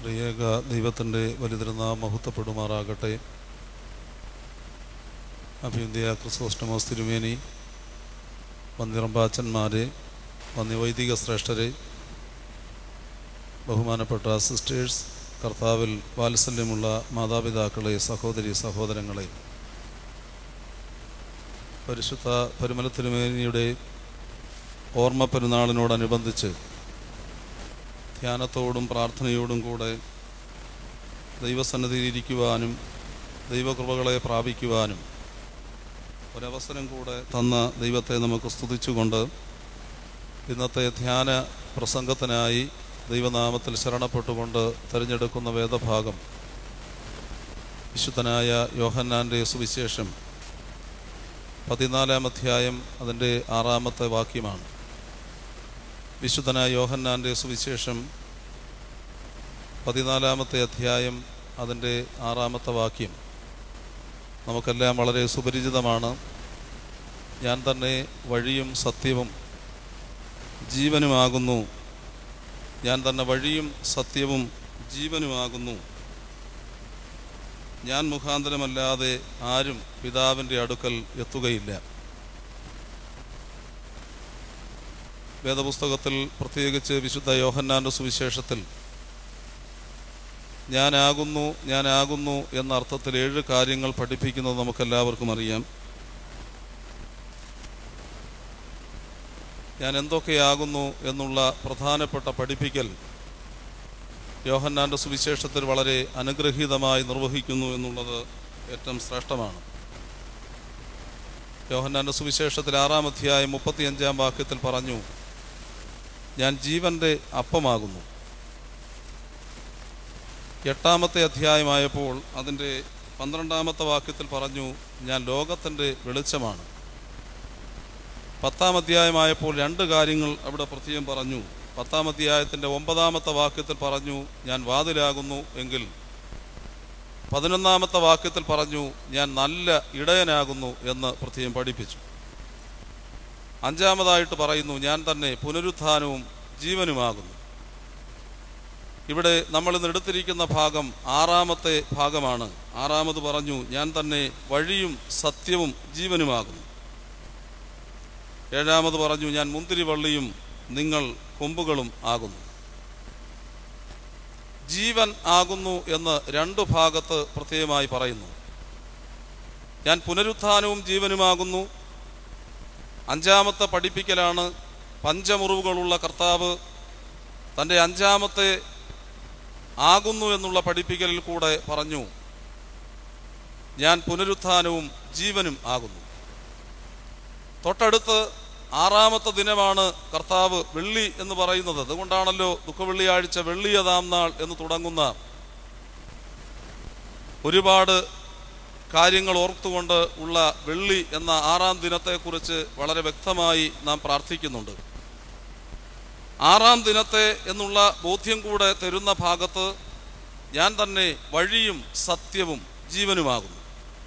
ത്രിയേക ദൈവത്തിൻ്റെ വലിതിരുന്നാം മഹത്വപ്പെടുമാറാകട്ടെ അഭിന്ത്യ ക്രിസ്തോസ്റ്റമോസ് തിരുമേനി വന്ദിറമ്പാച്ചന്മാരെ വന്യവൈദിക ശ്രേഷ്ഠരെ ബഹുമാനപ്പെട്ട സിസ്റ്റേഴ്സ് കർത്താവിൽ വാത്സല്യമുള്ള മാതാപിതാക്കളെ സഹോദരി സഹോദരങ്ങളെ പരിശുദ്ധ പരിമല തിരുമേനിയുടെ ഓർമ്മ പെരുന്നാളിനോടനുബന്ധിച്ച് ധ്യാനത്തോടും പ്രാർത്ഥനയോടും കൂടെ ദൈവസന്നിധിയിലിരിക്കുവാനും ദൈവകൃപകളെ പ്രാപിക്കുവാനും ഒരവസരം കൂടെ തന്ന ദൈവത്തെ നമുക്ക് സ്തുതിച്ചുകൊണ്ട് ഇന്നത്തെ ധ്യാന പ്രസംഗത്തിനായി ദൈവനാമത്തിൽ ശരണപ്പെട്ടുകൊണ്ട് തിരഞ്ഞെടുക്കുന്ന വേദഭാഗം വിശുദ്ധനായ യോഹന്നാൻ്റെ സുവിശേഷം പതിനാലാം അധ്യായം അതിൻ്റെ ആറാമത്തെ വാക്യമാണ് വിശുദ്ധനായ യോഹന്നാൻ്റെ സുവിശേഷം പതിനാലാമത്തെ അധ്യായം അതിൻ്റെ ആറാമത്തെ വാക്യം നമുക്കെല്ലാം വളരെ സുപരിചിതമാണ് ഞാൻ തന്നെ വഴിയും സത്യവും ജീവനുമാകുന്നു ഞാൻ തന്നെ വഴിയും സത്യവും ജീവനുമാകുന്നു ഞാൻ മുഖാന്തരമല്ലാതെ ആരും പിതാവിൻ്റെ അടുക്കൽ എത്തുകയില്ല വേദപുസ്തകത്തിൽ പ്രത്യേകിച്ച് വിശുദ്ധ യോഹന്നാൻ്റെ സുവിശേഷത്തിൽ ഞാനാകുന്നു ഞാനാകുന്നു എന്ന അർത്ഥത്തിൽ ഏഴ് കാര്യങ്ങൾ പഠിപ്പിക്കുന്നത് നമുക്കെല്ലാവർക്കും അറിയാം ഞാൻ എന്തൊക്കെയാകുന്നു എന്നുള്ള പ്രധാനപ്പെട്ട പഠിപ്പിക്കൽ യോഹന്നാൻ്റെ സുവിശേഷത്തിൽ വളരെ അനുഗ്രഹീതമായി നിർവഹിക്കുന്നു എന്നുള്ളത് ഏറ്റവും ശ്രേഷ്ഠമാണ് യോഹന്നാൻ്റെ സുവിശേഷത്തിൽ ആറാം അധ്യായം മുപ്പത്തിയഞ്ചാം വാക്യത്തിൽ പറഞ്ഞു ഞാൻ ജീവന്റെ അപ്പമാകുന്നു എട്ടാമത്തെ അധ്യായമായപ്പോൾ അതിൻ്റെ പന്ത്രണ്ടാമത്തെ വാക്യത്തിൽ പറഞ്ഞു ഞാൻ ലോകത്തിൻ്റെ വെളിച്ചമാണ് പത്താം അധ്യായമായപ്പോൾ രണ്ട് കാര്യങ്ങൾ അവിടെ പ്രത്യേകം പറഞ്ഞു പത്താം അധ്യായത്തിൻ്റെ ഒമ്പതാമത്തെ വാക്യത്തിൽ പറഞ്ഞു ഞാൻ വാതിലാകുന്നു എങ്കിൽ പതിനൊന്നാമത്തെ വാക്യത്തിൽ പറഞ്ഞു ഞാൻ നല്ല ഇടയനാകുന്നു എന്ന് പ്രത്യേകം പഠിപ്പിച്ചു അഞ്ചാമതായിട്ട് പറയുന്നു ഞാൻ തന്നെ പുനരുത്ഥാനവും ജീവനുമാകുന്നു ഇവിടെ നമ്മൾ ഇന്ന് എടുത്തിരിക്കുന്ന ഭാഗം ആറാമത്തെ ഭാഗമാണ് ആറാമത് പറഞ്ഞു ഞാൻ തന്നെ വഴിയും സത്യവും ജീവനുമാകുന്നു ഏഴാമത് പറഞ്ഞു ഞാൻ മുന്തിരിവള്ളിയും നിങ്ങൾ കൊമ്പുകളും ആകുന്നു ജീവൻ ആകുന്നു എന്ന് രണ്ടു ഭാഗത്ത് പ്രത്യേകമായി പറയുന്നു ഞാൻ പുനരുത്ഥാനവും ജീവനുമാകുന്നു അഞ്ചാമത്തെ പഠിപ്പിക്കലാണ് പഞ്ചമുറിവുകളുള്ള കർത്താവ് തൻ്റെ അഞ്ചാമത്തെ ആകുന്നു എന്നുള്ള പഠിപ്പിക്കലിൽ കൂടെ പറഞ്ഞു ഞാൻ പുനരുത്ഥാനവും ജീവനും ആകുന്നു തൊട്ടടുത്ത് ആറാമത്തെ ദിനമാണ് കർത്താവ് വെള്ളി എന്ന് പറയുന്നത് അതുകൊണ്ടാണല്ലോ ദുഃഖവെള്ളിയാഴ്ച വെള്ളിയതാം നാൾ എന്ന് തുടങ്ങുന്ന ഒരുപാട് കാര്യങ്ങൾ ഓർത്തുകൊണ്ട് ഉള്ള വെള്ളി എന്ന ആറാം ദിനത്തെക്കുറിച്ച് വളരെ വ്യക്തമായി നാം പ്രാർത്ഥിക്കുന്നുണ്ട് ആറാം ദിനത്തെ എന്നുള്ള ബോധ്യം കൂടെ തരുന്ന ഭാഗത്ത് ഞാൻ തന്നെ വഴിയും സത്യവും ജീവനുമാകുന്നു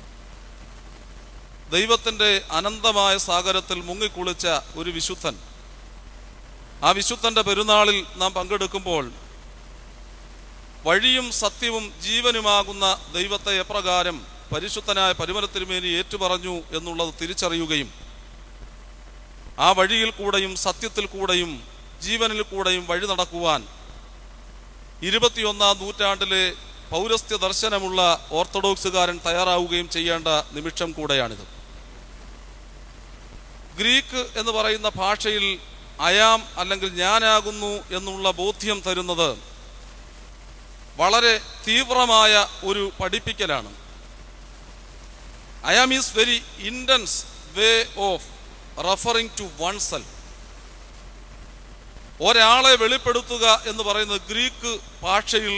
ദൈവത്തിൻ്റെ അനന്തമായ സാഗരത്തിൽ മുങ്ങിക്കുളിച്ച ഒരു വിശുദ്ധൻ ആ വിശുദ്ധന്റെ പെരുന്നാളിൽ നാം പങ്കെടുക്കുമ്പോൾ വഴിയും സത്യവും ജീവനുമാകുന്ന ദൈവത്തെ എപ്രകാരം പരിശുദ്ധനായ പരിമലത്തിരുമേനി ഏറ്റുപറഞ്ഞു എന്നുള്ളത് തിരിച്ചറിയുകയും ആ വഴിയിൽ കൂടെയും സത്യത്തിൽ കൂടെയും ജീവനിൽ കൂടെയും വഴി നടക്കുവാൻ ഇരുപത്തിയൊന്നാം നൂറ്റാണ്ടിലെ പൗരസ്ത്യ ദർശനമുള്ള ഓർത്തഡോക്സുകാരൻ തയ്യാറാവുകയും ചെയ്യേണ്ട നിമിഷം കൂടെയാണിത് ഗ്രീക്ക് എന്ന് പറയുന്ന ഭാഷയിൽ അയാം അല്ലെങ്കിൽ ഞാനാകുന്നു എന്നുള്ള ബോധ്യം തരുന്നത് വളരെ തീവ്രമായ ഒരു പഠിപ്പിക്കലാണ് I am is very intense way of referring to one self ഒരാളെ വെളിപ്പെടുത്തുക എന്ന് പറയുന്നത് ഗ്രീക്ക് ഭാഷയിൽ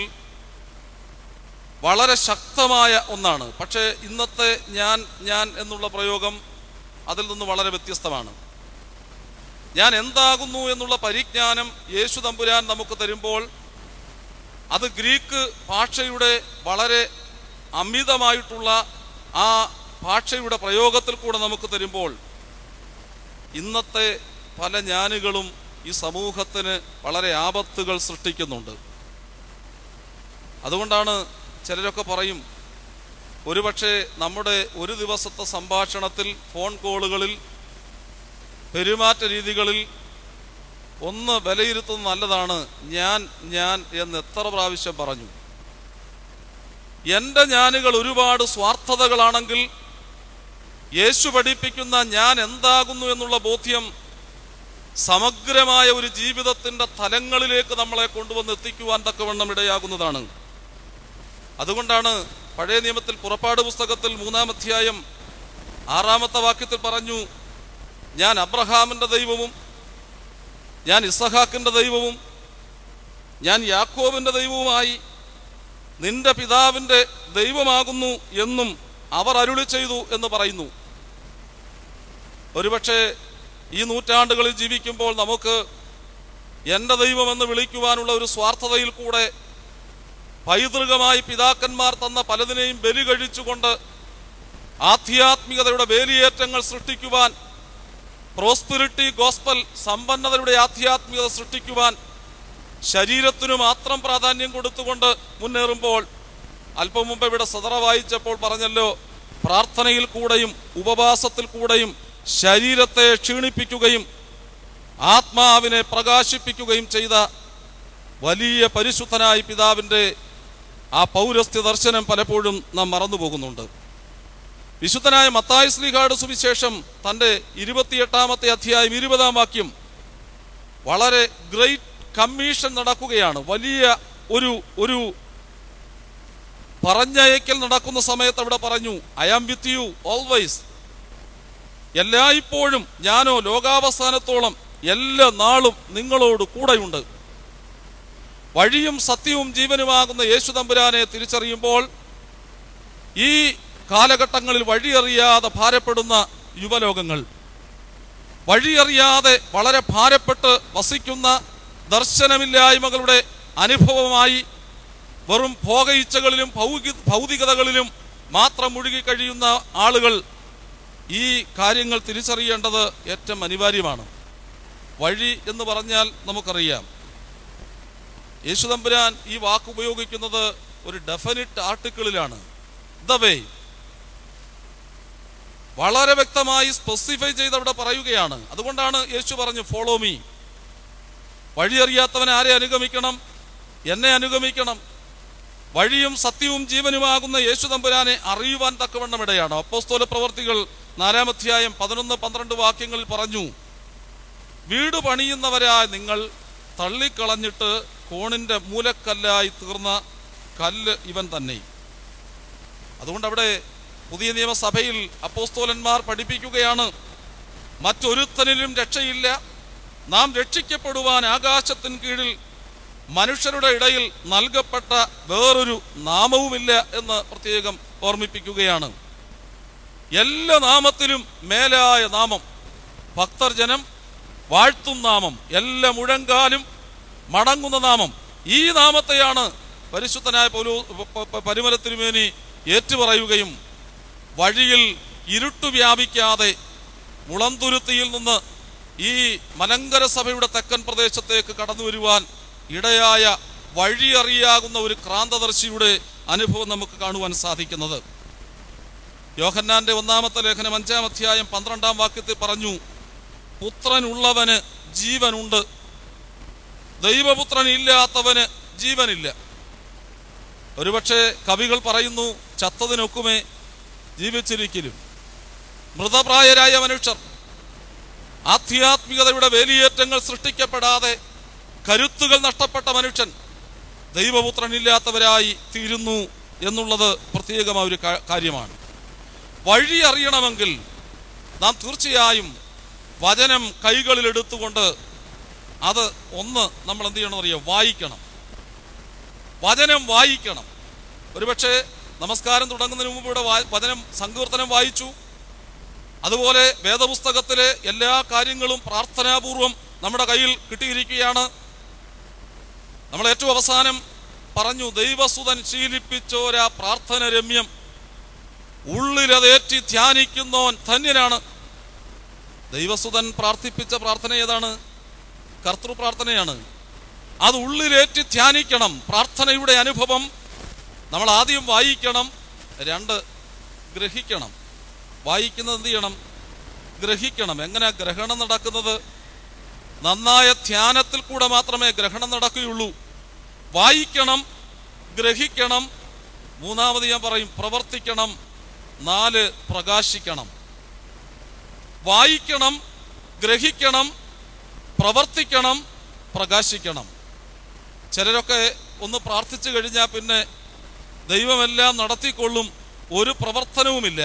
വളരെ ശക്തമായ ഒന്നാണ് പക്ഷേ ഇന്നത്തെ ഞാൻ ഞാൻ എന്നുള്ള പ്രയോഗം അതിൽ നിന്ന് വളരെ വ്യത്യസ്തമാണ് ഞാൻ എന്താകുന്നു എന്നുള്ള പരിജ്ഞാനം യേശു തമ്പുരാൻ നമുക്ക് തരുമ്പോൾ അത് ഗ്രീക്ക് ഭാഷയുടെ വളരെ അമിതമായിട്ടുള്ള ആ ഭാഷയുടെ പ്രയോഗത്തിൽ കൂടെ നമുക്ക് തരുമ്പോൾ ഇന്നത്തെ പല ഞാനുകളും ഈ സമൂഹത്തിന് വളരെ ആപത്തുകൾ സൃഷ്ടിക്കുന്നുണ്ട് അതുകൊണ്ടാണ് ചിലരൊക്കെ പറയും ഒരുപക്ഷെ നമ്മുടെ ഒരു ദിവസത്തെ സംഭാഷണത്തിൽ ഫോൺ കോളുകളിൽ പെരുമാറ്റ രീതികളിൽ ഒന്ന് വിലയിരുത്തുന്നത് നല്ലതാണ് ഞാൻ ഞാൻ എന്ന് എത്ര പ്രാവശ്യം പറഞ്ഞു എൻ്റെ ഞാനുകൾ ഒരുപാട് സ്വാർത്ഥതകളാണെങ്കിൽ യേശു പഠിപ്പിക്കുന്ന ഞാൻ എന്താകുന്നു എന്നുള്ള ബോധ്യം സമഗ്രമായ ഒരു ജീവിതത്തിൻ്റെ തലങ്ങളിലേക്ക് നമ്മളെ കൊണ്ടുവന്ന് എത്തിക്കുവാൻ തക്കവണ്ണം ഇടയാകുന്നതാണ് അതുകൊണ്ടാണ് പഴയ നിയമത്തിൽ പുറപ്പാട് പുസ്തകത്തിൽ മൂന്നാം അധ്യായം ആറാമത്തെ വാക്യത്തിൽ പറഞ്ഞു ഞാൻ അബ്രഹാമിൻ്റെ ദൈവവും ഞാൻ ഇസഹാക്കിൻ്റെ ദൈവവും ഞാൻ യാക്കോബിൻ്റെ ദൈവവുമായി നിന്റെ പിതാവിൻ്റെ ദൈവമാകുന്നു എന്നും അവർ അരുളി ചെയ്തു എന്ന് പറയുന്നു ഒരുപക്ഷെ ഈ നൂറ്റാണ്ടുകളിൽ ജീവിക്കുമ്പോൾ നമുക്ക് എൻ്റെ ദൈവമെന്ന് വിളിക്കുവാനുള്ള ഒരു സ്വാർത്ഥതയിൽ കൂടെ പൈതൃകമായി പിതാക്കന്മാർ തന്ന പലതിനെയും ബലി കഴിച്ചുകൊണ്ട് ആധ്യാത്മികതയുടെ വേലിയേറ്റങ്ങൾ സൃഷ്ടിക്കുവാൻ പ്രോസ്പിരിറ്റി ഗോസ്പൽ സമ്പന്നതയുടെ ആധ്യാത്മികത സൃഷ്ടിക്കുവാൻ ശരീരത്തിനു മാത്രം പ്രാധാന്യം കൊടുത്തുകൊണ്ട് മുന്നേറുമ്പോൾ അല്പം മുമ്പ് ഇവിടെ സദറ വായിച്ചപ്പോൾ പറഞ്ഞല്ലോ പ്രാർത്ഥനയിൽ കൂടെയും ഉപവാസത്തിൽ കൂടെയും ശരീരത്തെ ക്ഷീണിപ്പിക്കുകയും ആത്മാവിനെ പ്രകാശിപ്പിക്കുകയും ചെയ്ത വലിയ പരിശുദ്ധനായ പിതാവിൻ്റെ ആ പൗരസ്ത്യ ദർശനം പലപ്പോഴും നാം മറന്നുപോകുന്നുണ്ട് വിശുദ്ധനായ മത്തായ ശ്രീകാട് സുവിശേഷം തൻ്റെ ഇരുപത്തിയെട്ടാമത്തെ അധ്യായം ഇരുപതാം വാക്യം വളരെ ഗ്രേറ്റ് കമ്മീഷൻ നടക്കുകയാണ് വലിയ ഒരു ഒരു പറഞ്ഞയക്കൽ നടക്കുന്ന സമയത്ത് അവിടെ പറഞ്ഞു I am with you always എല്ലായ്പ്പോഴും ഞാനോ ലോകാവസാനത്തോളം എല്ലാ നാളും നിങ്ങളോട് കൂടെയുണ്ട് വഴിയും സത്യവും ജീവനുമാകുന്ന യേശു തമ്പുരാനെ തിരിച്ചറിയുമ്പോൾ ഈ കാലഘട്ടങ്ങളിൽ വഴിയറിയാതെ ഭാരപ്പെടുന്ന യുവലോകങ്ങൾ വഴിയറിയാതെ വളരെ ഭാരപ്പെട്ട് വസിക്കുന്ന ദർശനമില്ലായ്മകളുടെ അനുഭവമായി വെറും ഭോഗയിച്ചകളിലും ഭൗതി ഭൗതികതകളിലും മാത്രം മുഴുകി കഴിയുന്ന ആളുകൾ ഈ കാര്യങ്ങൾ തിരിച്ചറിയേണ്ടത് ഏറ്റവും അനിവാര്യമാണ് വഴി എന്ന് പറഞ്ഞാൽ നമുക്കറിയാം യേശുദമ്പുരാൻ ഈ വാക്ക് ഉപയോഗിക്കുന്നത് ഒരു ഡെഫിനിറ്റ് ആർട്ടിക്കിളിലാണ് ദ വേ വളരെ വ്യക്തമായി സ്പെസിഫൈ ചെയ്ത് അവിടെ പറയുകയാണ് അതുകൊണ്ടാണ് യേശു പറഞ്ഞു ഫോളോ മീ വഴിയറിയാത്തവൻ ആരെ അനുഗമിക്കണം എന്നെ അനുഗമിക്കണം വഴിയും സത്യവും ജീവനുമാകുന്ന യേശു തമ്പുരാനെ അറിയുവാൻ തക്കവണ്ണം ഇടയാണ് അപ്പോസ്തോല പ്രവർത്തികൾ നാലാമധ്യായം പതിനൊന്ന് പന്ത്രണ്ട് വാക്യങ്ങളിൽ പറഞ്ഞു വീട് പണിയുന്നവരായ നിങ്ങൾ തള്ളിക്കളഞ്ഞിട്ട് കോണിന്റെ മൂലക്കല്ലായി തീർന്ന കല്ല് ഇവൻ തന്നെ അതുകൊണ്ട് അവിടെ പുതിയ നിയമസഭയിൽ അപ്പോസ്തോലന്മാർ പഠിപ്പിക്കുകയാണ് മറ്റൊരുത്തനിലും രക്ഷയില്ല നാം രക്ഷിക്കപ്പെടുവാൻ ആകാശത്തിന് കീഴിൽ മനുഷ്യരുടെ ഇടയിൽ നൽകപ്പെട്ട വേറൊരു നാമവുമില്ല എന്ന് പ്രത്യേകം ഓർമ്മിപ്പിക്കുകയാണ് എല്ലാ നാമത്തിലും മേലായ നാമം ഭക്തർ ജനം വാഴ്ത്തും നാമം എല്ലാ മുഴങ്കാലും മടങ്ങുന്ന നാമം ഈ നാമത്തെയാണ് പരിശുദ്ധനായ പൗലോ പ- പ- പരിമല തിരുമേനി ഏറ്റുപറയുകയും വഴിയിൽ ഇരുട്ടു വ്യാപിക്കാതെ മുളന്തുരുത്തിയിൽ നിന്ന് ഈ മലങ്കര സഭയുടെ തെക്കൻ പ്രദേശത്തേക്ക് കടന്നു വരുവാൻ ഇടയായ വഴിയറിയാകുന്ന ഒരു ക്രാന്തദർശിയുടെ അനുഭവം നമുക്ക് കാണുവാൻ സാധിക്കുന്നത് യോഹന്നാന്റെ ഒന്നാമത്തെ ലേഖനം അഞ്ചാം അധ്യായം പന്ത്രണ്ടാം വാക്യത്തിൽ പറഞ്ഞു പുത്രനുള്ളവന് ജീവനുണ്ട് ദൈവപുത്രൻ ഇല്ലാത്തവന് ജീവനില്ല ഒരുപക്ഷെ കവികൾ പറയുന്നു ചത്തതിനൊക്കുമേ ജീവിച്ചിരിക്കലും മൃതപ്രായരായ മനുഷ്യർ ആധ്യാത്മികതയുടെ വേലിയേറ്റങ്ങൾ സൃഷ്ടിക്കപ്പെടാതെ കരുത്തുകൾ നഷ്ടപ്പെട്ട മനുഷ്യൻ ദൈവപുത്രനില്ലാത്തവരായി തീരുന്നു എന്നുള്ളത് പ്രത്യേകമായ ഒരു കാ- കാര്യമാണ് വഴി അറിയണമെങ്കിൽ നാം തീർച്ചയായും വചനം കൈകളിൽ എടുത്തുകൊണ്ട് അത് ഒന്ന് നമ്മൾ എന്ത് ചെയ്യണം അറിയാം വായിക്കണം വചനം വായിക്കണം ഒരുപക്ഷെ നമസ്കാരം തുടങ്ങുന്നതിന് മുമ്പ് ഇവിടെ വാ- വചനം സങ്കീർത്തനം വായിച്ചു അതുപോലെ വേദപുസ്തകത്തിലെ എല്ലാ കാര്യങ്ങളും പ്രാർത്ഥനാപൂർവം നമ്മുടെ കയ്യിൽ കിട്ടിയിരിക്കുകയാണ് നമ്മൾ ഏറ്റവും അവസാനം പറഞ്ഞു ദൈവസുതൻ ശീലിപ്പിച്ചോരാ പ്രാർത്ഥന രമ്യം ഉള്ളിലതേറ്റി ധ്യാനിക്കുന്നോൻ ധന്യനാണ് ദൈവസുതൻ പ്രാർത്ഥിപ്പിച്ച പ്രാർത്ഥന ഏതാണ് കർത്തൃ പ്രാർത്ഥനയാണ് അത് ഉള്ളിലേറ്റി ധ്യാനിക്കണം പ്രാർത്ഥനയുടെ അനുഭവം നമ്മൾ ആദ്യം വായിക്കണം രണ്ട് ഗ്രഹിക്കണം വായിക്കുന്നത് എന്ത് ചെയ്യണം ഗ്രഹിക്കണം എങ്ങനെ ഗ്രഹണം നടക്കുന്നത് നന്നായ ധ്യാനത്തിൽ കൂടെ മാത്രമേ ഗ്രഹണം നടക്കുകയുള്ളൂ വായിക്കണം ഗ്രഹിക്കണം മൂന്നാമത് ഞാൻ പറയും പ്രവർത്തിക്കണം നാല് പ്രകാശിക്കണം വായിക്കണം ഗ്രഹിക്കണം പ്രവർത്തിക്കണം പ്രകാശിക്കണം ചിലരൊക്കെ ഒന്ന് പ്രാർത്ഥിച്ചു കഴിഞ്ഞാൽ പിന്നെ ദൈവമെല്ലാം നടത്തിക്കൊള്ളും ഒരു പ്രവർത്തനവുമില്ല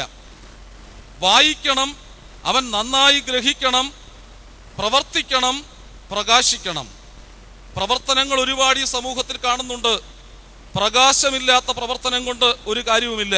വായിക്കണം അവൻ നന്നായി ഗ്രഹിക്കണം പ്രവർത്തിക്കണം പ്രകാശിക്കണം പ്രവർത്തനങ്ങൾ ഒരുപാട് ഈ സമൂഹത്തിൽ കാണുന്നുണ്ട് പ്രകാശമില്ലാത്ത പ്രവർത്തനം കൊണ്ട് ഒരു കാര്യവുമില്ല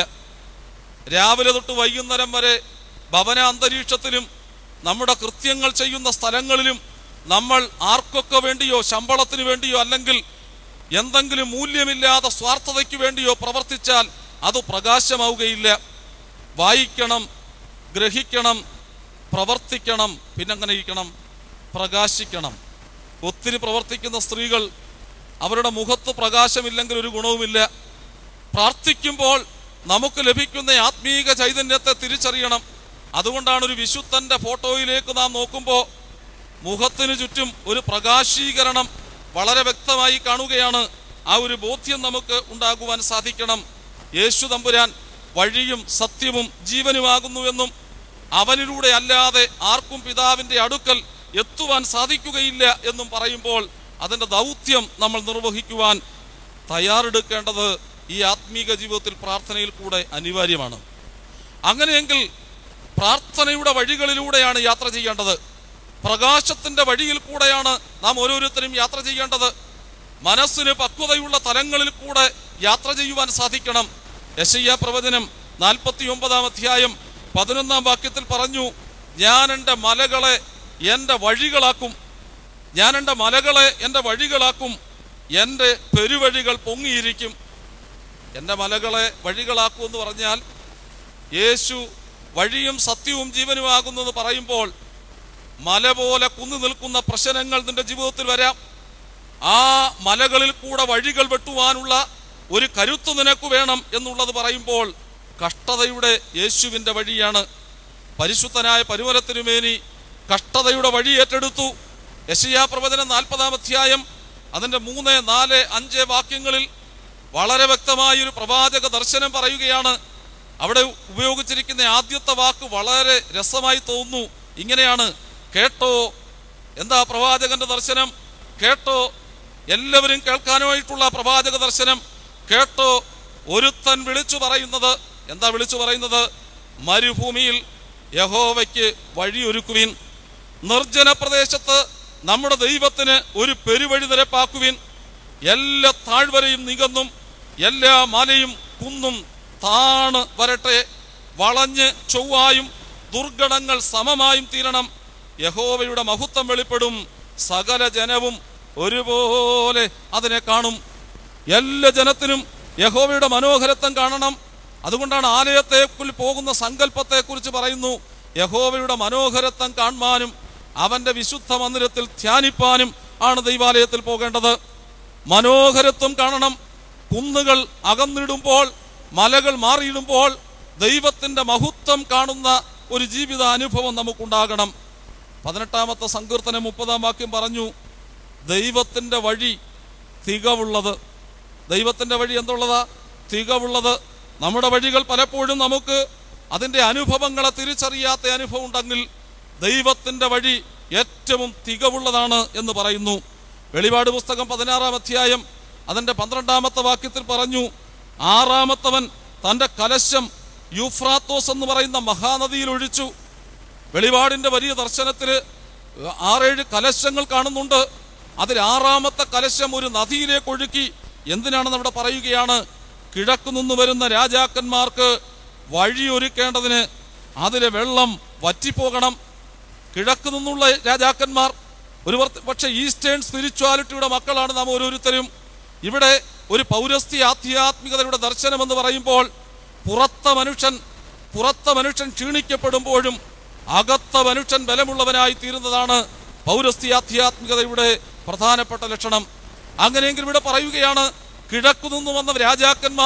രാവിലെ തൊട്ട് വൈകുന്നേരം വരെ ഭവന അന്തരീക്ഷത്തിലും നമ്മുടെ കൃത്യങ്ങൾ ചെയ്യുന്ന സ്ഥലങ്ങളിലും നമ്മൾ ആർക്കൊക്കെ വേണ്ടിയോ ശമ്പളത്തിന് വേണ്ടിയോ അല്ലെങ്കിൽ എന്തെങ്കിലും മൂല്യമില്ലാത്ത സ്വാർത്ഥതയ്ക്ക് വേണ്ടിയോ പ്രവർത്തിച്ചാൽ അത് പ്രകാശമാവുകയില്ല വായിക്കണം ഗ്രഹിക്കണം പ്രവർത്തിക്കണം പിന്നെങ്ങനെ ഇരിക്കണം പ്രകാശിക്കണം ഒത്തിരി പ്രവർത്തിക്കുന്ന സ്ത്രീകൾ അവരുടെ മുഖത്ത് പ്രകാശമില്ലെങ്കിൽ ഒരു ഗുണവുമില്ല പ്രാർത്ഥിക്കുമ്പോൾ നമുക്ക് ലഭിക്കുന്ന ആത്മീക ചൈതന്യത്തെ തിരിച്ചറിയണം അതുകൊണ്ടാണ് ഒരു വിശുദ്ധന്റെ ഫോട്ടോയിലേക്ക് നാം നോക്കുമ്പോൾ മുഖത്തിന് ചുറ്റും ഒരു പ്രകാശീകരണം വളരെ വ്യക്തമായി കാണുകയാണ് ആ ഒരു ബോധ്യം നമുക്ക് ഉണ്ടാകുവാൻ സാധിക്കണം യേശു തമ്പുരാൻ വഴിയും സത്യവും ജീവനുമാകുന്നുവെന്നും അവനിലൂടെ അല്ലാതെ ആർക്കും പിതാവിന്റെ അടുക്കൽ എത്തുവാൻ സാധിക്കുകയില്ല എന്നും പറയുമ്പോൾ അതിൻ്റെ ദൗത്യം നമ്മൾ നിർവഹിക്കുവാൻ തയ്യാറെടുക്കേണ്ടത് ഈ ആത്മീക ജീവിതത്തിൽ പ്രാർത്ഥനയിൽ കൂടെ അനിവാര്യമാണ് അങ്ങനെയെങ്കിൽ പ്രാർത്ഥനയുടെ വഴികളിലൂടെയാണ് യാത്ര ചെയ്യേണ്ടത് പ്രകാശത്തിന്റെ വഴിയിൽ കൂടെയാണ് നാം ഓരോരുത്തരും യാത്ര ചെയ്യേണ്ടത് മനസ്സിന് പക്വതയുള്ള തലങ്ങളിൽ കൂടെ യാത്ര ചെയ്യുവാൻ സാധിക്കണം യശയ്യ പ്രവചനം നാൽപ്പത്തി ഒമ്പതാം അധ്യായം പതിനൊന്നാം വാക്യത്തിൽ പറഞ്ഞു ഞാൻ എൻ്റെ മലകളെ എൻ്റെ വഴികളാക്കും ഞാൻ എൻ്റെ മലകളെ എൻ്റെ വഴികളാക്കും എൻ്റെ പെരുവഴികൾ പൊങ്ങിയിരിക്കും എൻ്റെ മലകളെ വഴികളാക്കും എന്ന് പറഞ്ഞാൽ യേശു വഴിയും സത്യവും ജീവനുമാകുന്നു എന്ന് പറയുമ്പോൾ മല പോലെ കുന്നു നിൽക്കുന്ന പ്രശ്നങ്ങൾ നിന്റെ ജീവിതത്തിൽ വരാം ആ മലകളിൽ കൂടെ വഴികൾ വെട്ടുവാനുള്ള ഒരു കരുത്ത് നിനക്ക് വേണം എന്നുള്ളത് പറയുമ്പോൾ കഷ്ടതയുടെ യേശുവിൻ്റെ വഴിയാണ് പരിശുദ്ധനായ പരിമലത്തിനുമേനി കഷ്ടതയുടെ വഴി ഏറ്റെടുത്തു യശയാ പ്രവചനം നാൽപ്പതാം അധ്യായം അതിൻ്റെ മൂന്ന് നാല് അഞ്ച് വാക്യങ്ങളിൽ വളരെ വ്യക്തമായ ഒരു പ്രവാചക ദർശനം പറയുകയാണ് അവിടെ ഉപയോഗിച്ചിരിക്കുന്ന ആദ്യത്തെ വാക്ക് വളരെ രസമായി തോന്നുന്നു ഇങ്ങനെയാണ് കേട്ടോ എന്താ പ്രവാചകന്റെ ദർശനം കേട്ടോ എല്ലാവരും കേൾക്കാനായിട്ടുള്ള പ്രവാചക ദർശനം കേട്ടോ ഒരുത്തൻ വിളിച്ചു പറയുന്നത് എന്താ വിളിച്ചു പറയുന്നത് മരുഭൂമിയിൽ യഹോവയ്ക്ക് വഴിയൊരുക്കുവിൻ നിർജ്ജന പ്രദേശത്ത് നമ്മുടെ ദൈവത്തിന് ഒരു പെരുവഴി നിരപ്പാക്കുവിൻ എല്ലാ താഴ്വരയും നികന്നും എല്ലാ മലയും കുന്നും താണ് വരട്ടെ വളഞ്ഞ് ചൊവ്വായും ദുർഘടങ്ങൾ സമമായും തീരണം യഹോവയുടെ മഹത്വം വെളിപ്പെടും സകല ജനവും ഒരുപോലെ അതിനെ കാണും എല്ലാ ജനത്തിനും യഹോവയുടെ മനോഹരത്വം കാണണം അതുകൊണ്ടാണ് ആലയത്തേക്കുள் പോകുന്ന സങ്കല്പത്തെക്കുറിച്ച് പറയുന്നു യഹോവയുടെ മനോഹരത്വം കാണുവാനും അവന്റെ വിശുദ്ധ മന്ദിരത്തിൽ ധ്യാനിപ്പാനും ആണ് ദൈവാലയത്തിൽ പോകേണ്ടത് മനോഹരത്വം കാണണം കുന്നുകൾ അകന്നിടുമ്പോൾ മലകൾ മാറിയിടുമ്പോൾ ദൈവത്തിന്റെ മഹത്വം കാണുന്ന ഒരു ജീവിത അനുഭവം നമുക്കുണ്ടാകണം പതിനെട്ടാമത്തെ സങ്കീർത്തനം മുപ്പതാം വാക്യം പറഞ്ഞു ദൈവത്തിന്റെ വഴി തികവുള്ളത് ദൈവത്തിന്റെ വഴി എന്തുള്ളതാ തികവുള്ളത് നമ്മുടെ വഴികൾ പലപ്പോഴും നമുക്ക് അതിൻ്റെ അനുഭവങ്ങളെ തിരിച്ചറിയാത്ത അനുഭവം ഉണ്ടെങ്കിൽ ദൈവത്തിന്റെ വഴി ഏറ്റവും തികവുള്ളതാണ് എന്ന് പറയുന്നു വെളിപാട് പുസ്തകം പതിനാറാം അധ്യായം അതിൻ്റെ പന്ത്രണ്ടാമത്തെ വാക്യത്തിൽ പറഞ്ഞു ആറാമത്തവൻ തൻ്റെ കലശം യൂഫ്രാത്തോസ് എന്ന് പറയുന്ന മഹാനദിയിൽ ഒഴിച്ചു വെളിപാടിന്റെ വലിയ ദർശനത്തിൽ ആറേഴ് കലശങ്ങൾ കാണുന്നുണ്ട് അതിൽ ആറാമത്തെ കലശം ഒരു നദിയിലേക്ക് ഒഴുക്കി എന്തിനാണെന്ന് അവിടെ പറയുകയാണ് കിഴക്കു നിന്ന് വരുന്ന രാജാക്കന്മാർക്ക് വഴിയൊരുക്കേണ്ടതിന് അതിലെ വെള്ളം വറ്റിപ്പോകണം കിഴക്ക് നിന്നുള്ള രാജാക്കന്മാർ ഒരു വർത്ത- പക്ഷേ ഈസ്റ്റേൺ സ്പിരിച്വാലിറ്റിയുടെ മക്കളാണ് നാം ഓരോരുത്തരും ഇവിടെ ഒരു പൗരസ്ത്യ ആധ്യാത്മികതയുടെ ദർശനം എന്ന് പറയുമ്പോൾ പുറത്ത മനുഷ്യൻ പുറത്ത മനുഷ്യൻ ക്ഷീണിക്കപ്പെടുമ്പോഴും അകത്ത മനുഷ്യൻ ബലമുള്ളവനായി തീരുന്നതാണ് പൗരസ്ത്യ ആധ്യാത്മികതയുടെ പ്രധാനപ്പെട്ട ലക്ഷണം അങ്ങനെയെങ്കിൽ ഇവിടെ പറയുകയാണ് കിഴക്കു നിന്ന് വന്ന രാജാക്കന്മാർ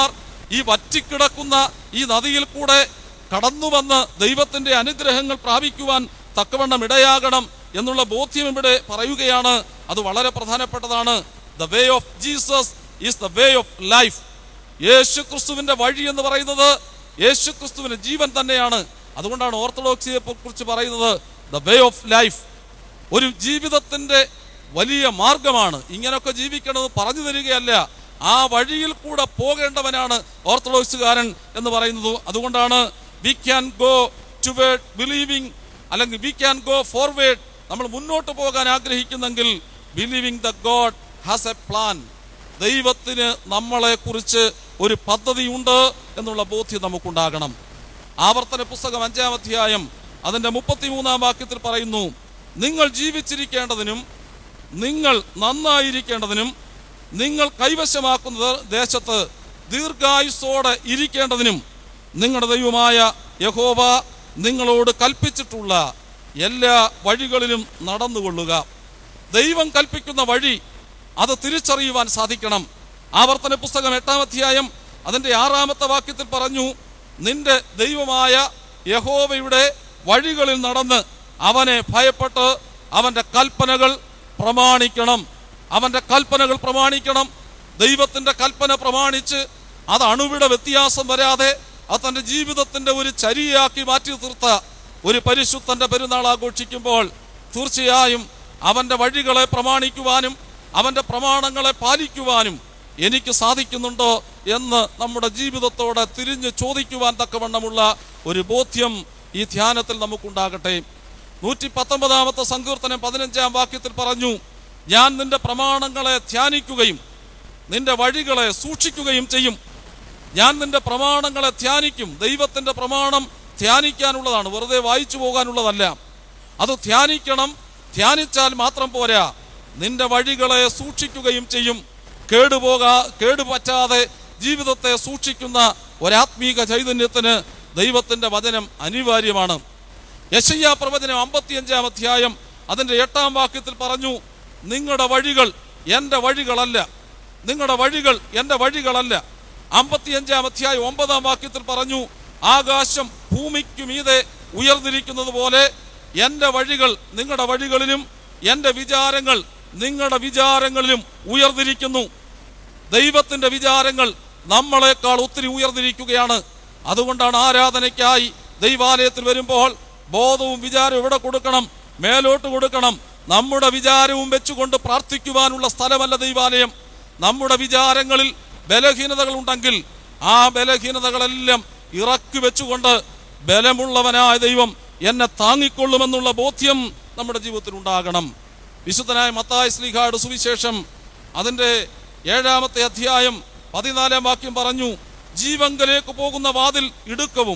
ഈ വറ്റിക്കിടക്കുന്ന ഈ നദിയിൽ കൂടെ കടന്നു വന്ന് ദൈവത്തിന്റെ അനുഗ്രഹങ്ങൾ പ്രാപിക്കുവാൻ തക്കവണ്ണം ഇടയാകണം എന്നുള്ള ബോധ്യം ഇവിടെ പറയുകയാണ് അത് വളരെ പ്രധാനപ്പെട്ടതാണ് the way of Jesus is the way of life യേശു ക്രിസ്തുവിന്റെ വഴി എന്ന് പറയുന്നത് യേശു ക്രിസ്തുവിന്റെ ജീവൻ തന്നെയാണ് അതുകൊണ്ടാണ് ഓർത്തഡോക്സിയെ കുറിച്ച് പറയുന്നത് ദ വേ ഓഫ് ലൈഫ് ഒരു ജീവിതത്തിന്റെ വലിയ മാർഗമാണ് ഇങ്ങനൊക്കെ ജീവിക്കണമെന്ന് പറഞ്ഞു തരികയല്ല ആ വഴിയിൽ കൂടെ പോകേണ്ടവനാണ് ഓർത്തഡോക്സുകാരൻ എന്ന് പറയുന്നത് അതുകൊണ്ടാണ് വി ക്യാൻ ഗോ ടുവേഡ് ബിലീവിങ് അല്ലെങ്കിൽ വി ക്യാൻ ഗോ ഫോർവേഡ് നമ്മൾ മുന്നോട്ട് പോകാൻ ആഗ്രഹിക്കുന്നെങ്കിൽ believing the God has a plan ദൈവത്തിന് നമ്മളെ കുറിച്ച് ഒരു പദ്ധതിയുണ്ട് എന്നുള്ള ബോധ്യം നമുക്കുണ്ടാകണം ആവർത്തന പുസ്തകം അഞ്ചാം അധ്യായം അതിന്റെ മുപ്പത്തിമൂന്നാം വാക്യത്തിൽ പറയുന്നു നിങ്ങൾ ജീവിച്ചിരിക്കേണ്ടതിനും നിങ്ങൾ നന്നായിരിക്കേണ്ടതിനും നിങ്ങൾ കൈവശമാക്കുന്നത് ദേശത്ത് ദീർഘായുസോടെ ഇരിക്കേണ്ടതിനും നിങ്ങളുടെ ദൈവമായ യഹോവ നിങ്ങളോട് കൽപ്പിച്ചിട്ടുള്ള എല്ലാ വഴികളിലും നടന്നുകൊള്ളുക ദൈവം കൽപ്പിക്കുന്ന വഴി അത് തിരിച്ചറിയുവാൻ സാധിക്കണം ആവർത്തന പുസ്തകം എട്ടാം അധ്യായം അതിന്റെ ആറാമത്തെ വാക്യത്തിൽ പറഞ്ഞു നിന്റെ ദൈവമായ യഹോവയുടെ വഴികളിൽ നടന്ന് അവനെ ഭയപ്പെട്ട് അവന്റെ കൽപ്പനകൾ പ്രമാണിക്കണം അവന്റെ കൽപ്പനകൾ പ്രമാണിക്കണം ദൈവത്തിന്റെ കൽപ്പന പ്രമാണിച്ച് അത് അണുവിട വ്യത്യാസം വരാതെ അത് തന്റെ ജീവിതത്തിന്റെ ഒരു ചരിയാക്കി മാറ്റി തീർത്ത ഒരു പരിശുദ്ധന്റെ പെരുന്നാൾ ആഘോഷിക്കുമ്പോൾ തീർച്ചയായും അവന്റെ വഴികളെ പ്രമാണിക്കുവാനും അവന്റെ പ്രമാണങ്ങളെ പാലിക്കുവാനും എനിക്ക് സാധിക്കുന്നുണ്ടോ എന്ന് നമ്മുടെ ജീവിതത്തോടെ തിരിഞ്ഞ് ചോദിക്കുവാൻ തക്കവണ്ണമുള്ള ഒരു ബോധ്യം ഈ ധ്യാനത്തിൽ നമുക്കുണ്ടാകട്ടെ നൂറ്റി പത്തൊമ്പതാമത്തെ സങ്കീർത്തനം പതിനഞ്ചാം വാക്യത്തിൽ പറഞ്ഞു ഞാൻ നിന്റെ പ്രമാണങ്ങളെ ധ്യാനിക്കുകയും നിന്റെ വഴികളെ സൂക്ഷിക്കുകയും ചെയ്യും ഞാൻ നിന്റെ പ്രമാണങ്ങളെ ധ്യാനിക്കും ദൈവത്തിന്റെ പ്രമാണം ധ്യാനിക്കാനുള്ളതാണ് വെറുതെ വായിച്ചു പോകാനുള്ളതല്ല അത് ധ്യാനിക്കണം ധ്യാനിച്ചാൽ മാത്രം പോരാ നിന്റെ വഴികളെ സൂക്ഷിക്കുകയും ചെയ്യും കേടുപോകാ കേടുപറ്റാതെ ജീവിതത്തെ സൂക്ഷിക്കുന്ന ഒരാത്മീക ചൈതന്യത്തിന് ദൈവത്തിന്റെ വചനം അനിവാര്യമാണ് യശയ്യ പ്രവചനം അമ്പത്തിയഞ്ചാം അധ്യായം അതിന്റെ എട്ടാം വാക്യത്തിൽ പറഞ്ഞു നിങ്ങളുടെ വഴികൾ എൻ്റെ വഴികളല്ല നിങ്ങളുടെ വഴികൾ എൻ്റെ വഴികളല്ല അമ്പത്തിയഞ്ചാം അധ്യായം ഒമ്പതാം വാക്യത്തിൽ പറഞ്ഞു ആകാശം ഭൂമിക്കു മീതെ ഉയർന്നിരിക്കുന്നത് പോലെ എൻ്റെ വഴികൾ നിങ്ങളുടെ വഴികളിലും എൻ്റെ വിചാരങ്ങൾ നിങ്ങളുടെ വിചാരങ്ങളിലും ഉയർന്നിരിക്കുന്നു ദൈവത്തിന്റെ വിചാരങ്ങൾ നമ്മളെക്കാൾ ഒത്തിരി ഉയർന്നിരിക്കുകയാണ് അതുകൊണ്ടാണ് ആരാധനയ്ക്കായി ദൈവാലയത്തിൽ വരുമ്പോൾ ബോധവും വിചാരവും എവിടെ കൊടുക്കണം മേലോട്ട് കൊടുക്കണം നമ്മുടെ വിചാരവും വെച്ചുകൊണ്ട് പ്രാർത്ഥിക്കുവാനുള്ള സ്ഥലമല്ല ദൈവാലയം നമ്മുടെ വിചാരങ്ങളിൽ ബലഹീനതകൾ ഉണ്ടെങ്കിൽ ആ ബലഹീനതകളെല്ലാം ഇറക്കി വെച്ചുകൊണ്ട് ബലമുള്ളവനായ ദൈവം എന്നെ താങ്ങിക്കൊള്ളുമെന്നുള്ള ബോധ്യം നമ്മുടെ ജീവിതത്തിൽ ഉണ്ടാകണം വിശുദ്ധനായ മത്തായ ശ്ലീഹാട് സുവിശേഷം അതിൻ്റെ ഏഴാമത്തെ അധ്യായം പതിനാലാം വാക്യം പറഞ്ഞു ജീവങ്കലേക്ക് പോകുന്ന വാതിൽ ഇടുക്കവും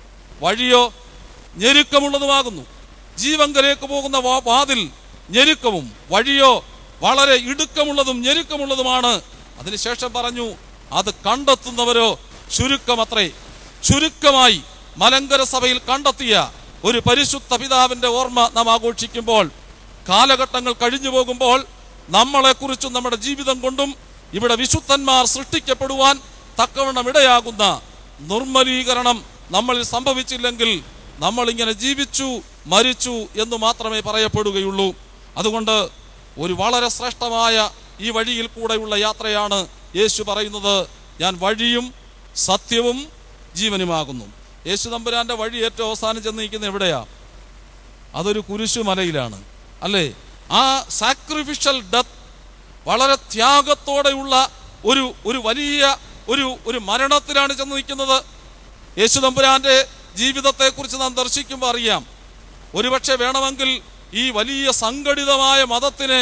വഴിയോ ഞെരുക്കമുള്ളതുമാകുന്നു ജീവങ്കലേക്ക് പോകുന്ന വാ- വാതിൽ ഞെരുക്കവും വഴിയോ വളരെ ഇടുക്കമുള്ളതും ഞെരുക്കമുള്ളതുമാണ് അതിനുശേഷം പറഞ്ഞു അത് കണ്ടെത്തുന്നവരോ ചുരുക്കമത്രേ ചുരുക്കമായി മലങ്കര സഭയിൽ കണ്ടെത്തിയ ഒരു പരിശുദ്ധ പിതാവിന്റെ ഓർമ്മ നാം ആഘോഷിക്കുമ്പോൾ കാലഘട്ടങ്ങൾ കഴിഞ്ഞു പോകുമ്പോൾ നമ്മളെക്കുറിച്ചും നമ്മുടെ ജീവിതം കൊണ്ടും ഇവിടെ വിശുദ്ധന്മാർ സൃഷ്ടിക്കപ്പെടുവാൻ തക്കവണ്ണം ഇടയാകുന്ന നിർമ്മലീകരണം നമ്മളിൽ സംഭവിച്ചില്ലെങ്കിൽ നമ്മൾ ഇങ്ങനെ ജീവിച്ചു മരിച്ചു എന്ന് മാത്രമേ പറയപ്പെടുകയുള്ളൂ അതുകൊണ്ട് ഒരു വളരെ ശ്രേഷ്ഠമായ ഈ വഴിയിൽ കൂടെയുള്ള യാത്രയാണ് യേശു പറയുന്നത് ഞാൻ വഴിയും സത്യവും ജീവനുമാകുന്നു യേശു തമ്പുരാന്റെ വഴി ഏറ്റവും അവസാനം ചെന്ന് നിൽക്കുന്നത് എവിടെയാ അതൊരു കുരിശുമലയിലാണ് അല്ലേ ആ സാക്രിഫിഷ്യൽ ഡെത്ത് വളരെ ത്യാഗത്തോടെയുള്ള ഒരു ഒരു വലിയ ഒരു ഒരു മരണത്തിലാണ് ചെന്ന് നിൽക്കുന്നത് യേശു തമ്പുരാന്റെ ജീവിതത്തെക്കുറിച്ച് നാം ദർശിക്കുമ്പോൾ അറിയാം ഒരുപക്ഷെ വേണമെങ്കിൽ ഈ വലിയ സംഘടിതമായ മതത്തിനെ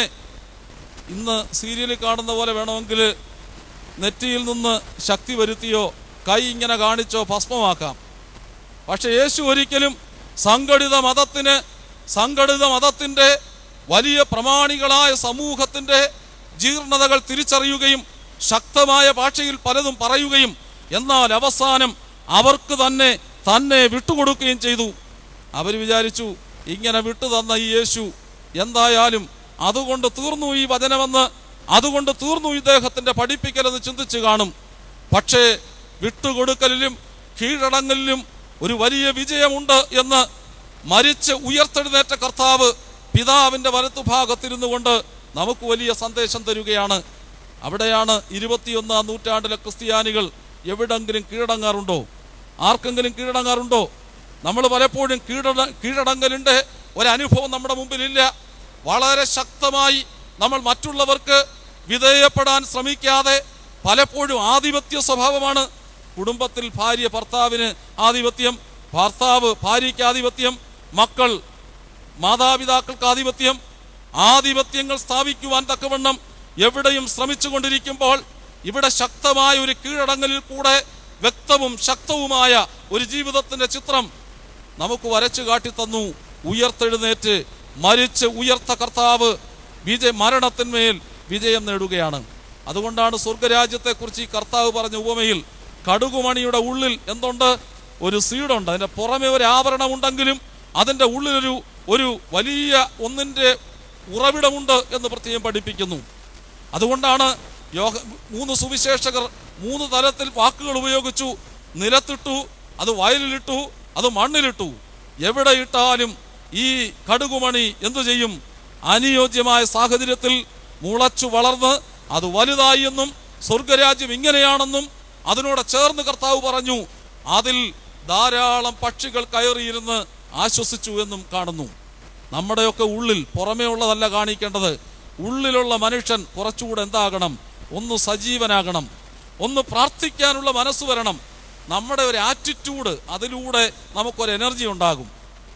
ഇന്ന് സീരിയലിൽ കാണുന്ന പോലെ വേണമെങ്കിൽ നെറ്റിയിൽ നിന്ന് ശക്തി വരുത്തിയോ കൈ ഇങ്ങനെ കാണിച്ചോ ഭസ്മമാക്കാം പക്ഷെ യേശു ഒരിക്കലും സംഘടിത മതത്തിന് സംഘടിത മതത്തിന്റെ വലിയ പ്രമാണികളായ സമൂഹത്തിന്റെ ജീർണതകൾ തിരിച്ചറിയുകയും ശക്തമായ ഭാഷയിൽ പലതും പറയുകയും എന്നാൽ അവസാനം അവർക്ക് തന്നെ തന്നെ വിട്ടുകൊടുക്കുകയും ചെയ്തു അവർ വിചാരിച്ചു ഇങ്ങനെ വിട്ടു തന്ന ഈ യേശു എന്തായാലും അതുകൊണ്ട് തീർന്നു ഈ വചനമെന്ന് അതുകൊണ്ട് തീർന്നു ഇദ്ദേഹത്തിന്റെ പഠിപ്പിക്കലെന്ന് ചിന്തിച്ചു കാണും പക്ഷേ വിട്ടുകൊടുക്കലിലും കീഴടങ്ങലിലും ഒരു വലിയ വിജയമുണ്ട് എന്ന് മരിച്ച് ഉയർത്തെഴുന്നേറ്റ കർത്താവ് പിതാവിന്റെ വലത്തുഭാഗത്തിരുന്നു കൊണ്ട് നമുക്ക് വലിയ സന്ദേശം തരികയാണ് അവിടെയാണ് ഇരുപത്തിയൊന്നാം നൂറ്റാണ്ടിലെ ക്രിസ്ത്യാനികൾ എവിടെങ്കിലും കീഴടങ്ങാറുണ്ടോ ആർക്കെങ്കിലും കീഴടങ്ങാറുണ്ടോ നമ്മൾ പലപ്പോഴും കീഴട കീഴടങ്ങലിൻ്റെ ഒരനുഭവം നമ്മുടെ മുമ്പിലില്ല വളരെ ശക്തമായി നമ്മൾ മറ്റുള്ളവർക്ക് വിധേയപ്പെടാൻ ശ്രമിക്കാതെ പലപ്പോഴും ആധിപത്യ സ്വഭാവമാണ് കുടുംബത്തിൽ ഭാര്യ ഭർത്താവിന് ആധിപത്യം ഭർത്താവ് ഭാര്യയ്ക്ക് ആധിപത്യം മക്കൾ മാതാപിതാക്കൾക്ക് ആധിപത്യം ആധിപത്യങ്ങൾ സ്ഥാപിക്കുവാൻ തക്കവണ്ണം എവിടെയും ശ്രമിച്ചുകൊണ്ടിരിക്കുമ്പോൾ ഇവിടെ ശക്തമായ ഒരു കീഴടങ്ങലിൽ കൂടെ വ്യക്തവും ശക്തവുമായ ഒരു ജീവിതത്തിന്റെ ചിത്രം നമുക്ക് വരച്ചു കാട്ടിത്തന്നു ഉയർത്തെഴുന്നേറ്റ് മരിച്ച് ഉയർത്ത കർത്താവ് വിജയ മരണത്തിന്മേൽ വിജയം നേടുകയാണ് അതുകൊണ്ടാണ് സ്വർഗരാജ്യത്തെക്കുറിച്ച് ഈ കർത്താവ് പറഞ്ഞ ഉപമയിൽ കടുകുമണിയുടെ ഉള്ളിൽ എന്തുണ്ട് ഒരു സീഡുണ്ട് അതിന്റെ പുറമെ ഒരു ആവരണമുണ്ടെങ്കിലും അതിന്റെ ഉള്ളിലൊരു ഒരു വലിയ ഒന്നിന്റെ ഉറവിടമുണ്ട് എന്ന് പ്രത്യേകം പഠിപ്പിക്കുന്നു അതുകൊണ്ടാണ് യോഹ മൂന്ന് സുവിശേഷകർ മൂന്ന് തലത്തിൽ വാക്കുകൾ ഉപയോഗിച്ചു നിലത്തിട്ടു അത് വയലിലിട്ടു അത് മണ്ണിലിട്ടു എവിടെ ഇട്ടാലും ഈ കടുകുമണി എന്തു ചെയ്യും അനുയോജ്യമായ സാഹചര്യത്തിൽ മുളച്ചു വളർന്ന് അത് വലുതായി എന്നും സ്വർഗരാജ്യം ഇങ്ങനെയാണെന്നും അതിനോട് ചേർന്ന് കർത്താവ് പറഞ്ഞു അതിൽ ധാരാളം പക്ഷികൾ കയറിയിരുന്ന് ആശ്വസിച്ചു എന്നും കാണുന്നു നമ്മുടെയൊക്കെ ഉള്ളിൽ പുറമേ ഉള്ളതല്ല കാണിക്കേണ്ടത് ഉള്ളിലുള്ള മനുഷ്യൻ കുറച്ചുകൂടെ എന്താകണം ഒന്ന് സജീവനാകണം ഒന്ന് പ്രാർത്ഥിക്കാനുള്ള മനസ്സ് വരണം നമ്മുടെ ഒരു ആറ്റിറ്റ്യൂഡ് അതിലൂടെ നമുക്കൊരു എനർജി ഉണ്ടാകും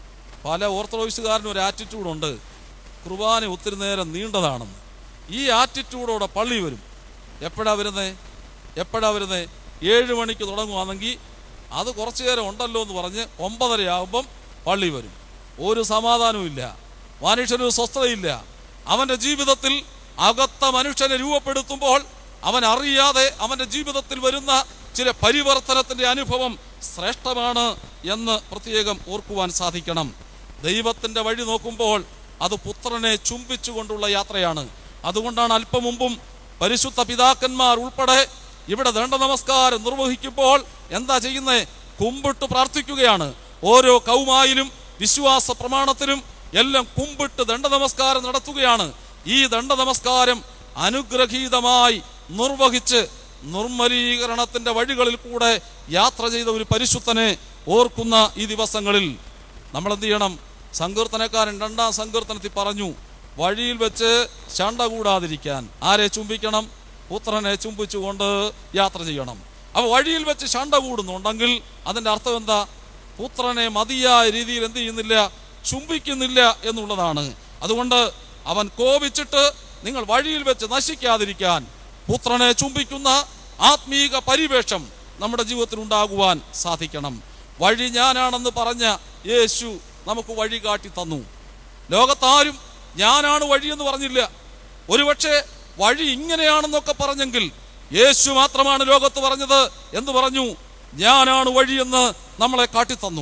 പല ഓർത്തഡോക്സുകാരനും ഒരു ആറ്റിറ്റ്യൂഡ് ഉണ്ട് കുർബാന ഒത്തിരി നേരം നീണ്ടതാണെന്ന് ഈ ആറ്റിറ്റ്യൂഡോടെ പള്ളി വരും എപ്പോഴാ വരുന്നേ എപ്പോഴാ വരുന്നേ ഏഴ് മണിക്ക് തുടങ്ങുവാണെങ്കിൽ അത് കുറച്ചു നേരം ഉണ്ടല്ലോ എന്ന് പറഞ്ഞ് ഒമ്പതരയാകുമ്പം പള്ളി വരും ഒരു സമാധാനവും ഇല്ല മനുഷ്യന് സ്വസ്ഥതയില്ല അവന്റെ ജീവിതത്തിൽ അകത്ത മനുഷ്യനെ രൂപപ്പെടുത്തുമ്പോൾ അവൻ അറിയാതെ അവന്റെ ജീവിതത്തിൽ വരുന്ന ചില പരിവർത്തനത്തിന്റെ അനുഭവം ശ്രേഷ്ഠമാണ് എന്ന് പ്രത്യേകം ഓർക്കുവാൻ സാധിക്കണം ദൈവത്തിന്റെ വഴി നോക്കുമ്പോൾ അത് പുത്രനെ ചുംബിച്ചുകൊണ്ടുള്ള യാത്രയാണ് അതുകൊണ്ടാണ് അല്പം മുമ്പും പരിശുദ്ധ പിതാക്കന്മാർ ഉൾപ്പെടെ ഇവിടെ ദണ്ഡ നമസ്കാരം നിർവഹിക്കുമ്പോൾ എന്താ ചെയ്യുന്നത് കുമ്പിട്ട് പ്രാർത്ഥിക്കുകയാണ് ഓരോ കൗമായിലും വിശ്വാസ പ്രമാണത്തിലും എല്ലാം കുമ്പിട്ട് ദണ്ഡ നമസ്കാരം നടത്തുകയാണ് ഈ ദണ്ഡ നമസ്കാരം അനുഗ്രഹീതമായി നിർവഹിച്ച് നിർമ്മലീകരണത്തിന്റെ വഴികളിൽ കൂടെ യാത്ര ചെയ്ത ഒരു പരിശുദ്ധനെ ഓർക്കുന്ന ഈ ദിവസങ്ങളിൽ നമ്മൾ എന്ത് ചെയ്യണം സങ്കീർത്തനക്കാരൻ രണ്ടാം സങ്കീർത്തനത്തിൽ പറഞ്ഞു വഴിയിൽ വെച്ച് ശണ്ട കൂടാതിരിക്കാൻ ആരെ ചുംബിക്കണം പുത്രനെ ചുംബിച്ചുകൊണ്ട് യാത്ര ചെയ്യണം അപ്പൊ വഴിയിൽ വെച്ച് ശണ്ട കൂടുന്നുണ്ടെങ്കിൽ അതിന്റെ അർത്ഥം എന്താ പുത്രനെ മതിയായ രീതിയിൽ എന്ത് ചെയ്യുന്നില്ല ചുംബിക്കുന്നില്ല എന്നുള്ളതാണ് അതുകൊണ്ട് അവൻ കോപിച്ചിട്ട് നിങ്ങൾ വഴിയിൽ വെച്ച് നശിക്കാതിരിക്കാൻ പുത്രനെ ചുംബിക്കുന്ന ആത്മീക പരിവേഷം നമ്മുടെ ജീവിതത്തിൽ ഉണ്ടാകുവാൻ സാധിക്കണം വഴി ഞാനാണെന്ന് പറഞ്ഞ യേശു നമുക്ക് വഴി കാട്ടി തന്നു ലോകത്താരും ഞാനാണ് വഴിയെന്ന് പറഞ്ഞില്ല ഒരുപക്ഷെ വഴി ഇങ്ങനെയാണെന്നൊക്കെ പറഞ്ഞെങ്കിൽ യേശു മാത്രമാണ് ലോകത്ത് പറഞ്ഞത് എന്ന് പറഞ്ഞു ഞാനാണ് വഴിയെന്ന് നമ്മളെ കാട്ടിത്തന്നു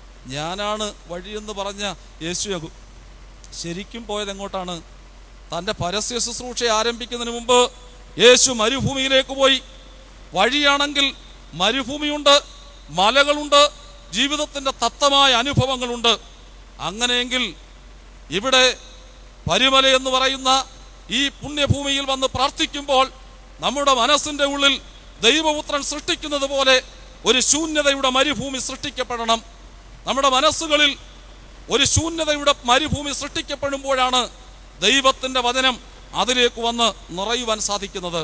ഞാനാണ് വഴിയെന്ന് പറഞ്ഞ യേശു ശരിക്കും പോയത് എങ്ങോട്ടാണ് തൻ്റെ പരസ്യ ശുശ്രൂഷ ആരംഭിക്കുന്നതിന് മുമ്പ് യേശു മരുഭൂമിയിലേക്ക് പോയി വഴിയാണെങ്കിൽ മരുഭൂമിയുണ്ട് മലകളുണ്ട് ജീവിതത്തിൻ്റെ തത്തമായ അനുഭവങ്ങളുണ്ട് അങ്ങനെയെങ്കിൽ ഇവിടെ പരിമല എന്ന് പറയുന്ന ഈ പുണ്യഭൂമിയിൽ വന്ന് പ്രാർത്ഥിക്കുമ്പോൾ നമ്മുടെ മനസ്സിന്റെ ഉള്ളിൽ ദൈവപുത്രൻ സൃഷ്ടിക്കുന്നത് പോലെ ഒരു ശൂന്യതയുടെ മരുഭൂമി സൃഷ്ടിക്കപ്പെടണം നമ്മുടെ മനസ്സുകളിൽ ഒരു ശൂന്യതയുടെ മരുഭൂമി സൃഷ്ടിക്കപ്പെടുമ്പോഴാണ് ദൈവത്തിന്റെ വചനം അതിലേക്ക് വന്ന് നിറയുവാൻ സാധിക്കുന്നത്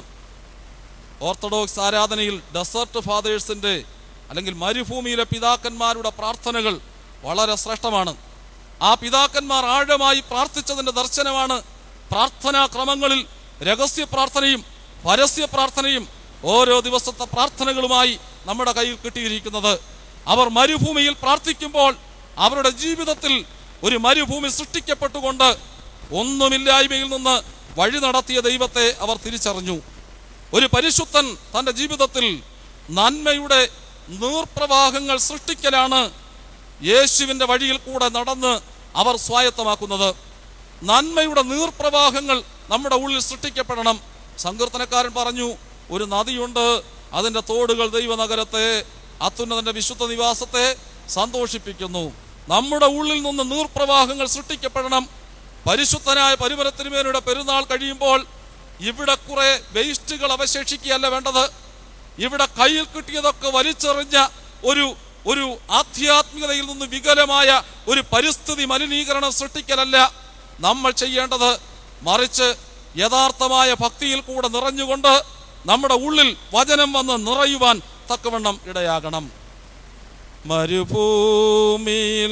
ഓർത്തഡോക്സ് ആരാധനയിൽ ഡെസേർട്ട് ഫാദേഴ്സിന്റെ അല്ലെങ്കിൽ മരുഭൂമിയിലെ പിതാക്കന്മാരുടെ പ്രാർത്ഥനകൾ വളരെ ശ്രേഷ്ഠമാണ് ആ പിതാക്കന്മാർ ആഴമായി പ്രാർത്ഥിച്ചതിന്റെ ദർശനമാണ് പ്രാർത്ഥനാ ക്രമങ്ങളിൽ രഹസ്യ പ്രാർത്ഥനയും പരസ്യ പ്രാർത്ഥനയും ഓരോ ദിവസത്തെ പ്രാർത്ഥനകളുമായി നമ്മുടെ കയ്യിൽ കിട്ടിയിരിക്കുന്നത് അവർ മരുഭൂമിയിൽ പ്രാർത്ഥിക്കുമ്പോൾ അവരുടെ ജീവിതത്തിൽ ഒരു മരുഭൂമി സൃഷ്ടിക്കപ്പെട്ടുകൊണ്ട് ഒന്നുമില്ലായ്മയിൽ നിന്ന് വഴി നടത്തിയ ദൈവത്തെ അവർ തിരിച്ചറിഞ്ഞു ഒരു പരിശുദ്ധൻ തൻ്റെ ജീവിതത്തിൽ നന്മയുടെ നീർപ്രവാഹങ്ങൾ സൃഷ്ടിക്കലാണ് യേശുവിൻ്റെ വഴിയിൽ കൂടെ നടന്ന് അവർ സ്വായത്തമാക്കുന്നത് നന്മയുടെ നീർപ്രവാഹങ്ങൾ നമ്മുടെ ഉള്ളിൽ സൃഷ്ടിക്കപ്പെടണം സങ്കീർത്തനക്കാരൻ പറഞ്ഞു ഒരു നദിയുണ്ട് അതിൻ്റെ തോടുകൾ ദൈവനഗരത്തെ അത്യുന്നതന്റെ വിശുദ്ധ നിവാസത്തെ സന്തോഷിപ്പിക്കുന്നു നമ്മുടെ ഉള്ളിൽ നിന്ന് നീർപ്രവാഹങ്ങൾ സൃഷ്ടിക്കപ്പെടണം പരിശുദ്ധനായ പരിമരത്തിരുമേനയുടെ പെരുന്നാൾ കഴിയുമ്പോൾ ഇവിടെ കുറെ വേസ്റ്റുകൾ അവശേഷിക്കുകയല്ല വേണ്ടത് ഇവിടെ കയ്യിൽ കിട്ടിയതൊക്കെ വലിച്ചെറിഞ്ഞ ഒരു ഒരു ആധ്യാത്മികതയിൽ നിന്ന് വികലമായ ഒരു പരിസ്ഥിതി മലിനീകരണം സൃഷ്ടിക്കലല്ല നമ്മൾ ചെയ്യേണ്ടത് മറിച്ച് യഥാർത്ഥമായ ഭക്തിയിൽ കൂടെ നിറഞ്ഞുകൊണ്ട് നമ്മുടെ ഉള്ളിൽ വചനം വന്ന് നിറയുവാൻ തക്കവണ്ണം ഇടയാകണം മരുഭൂമിയിൽ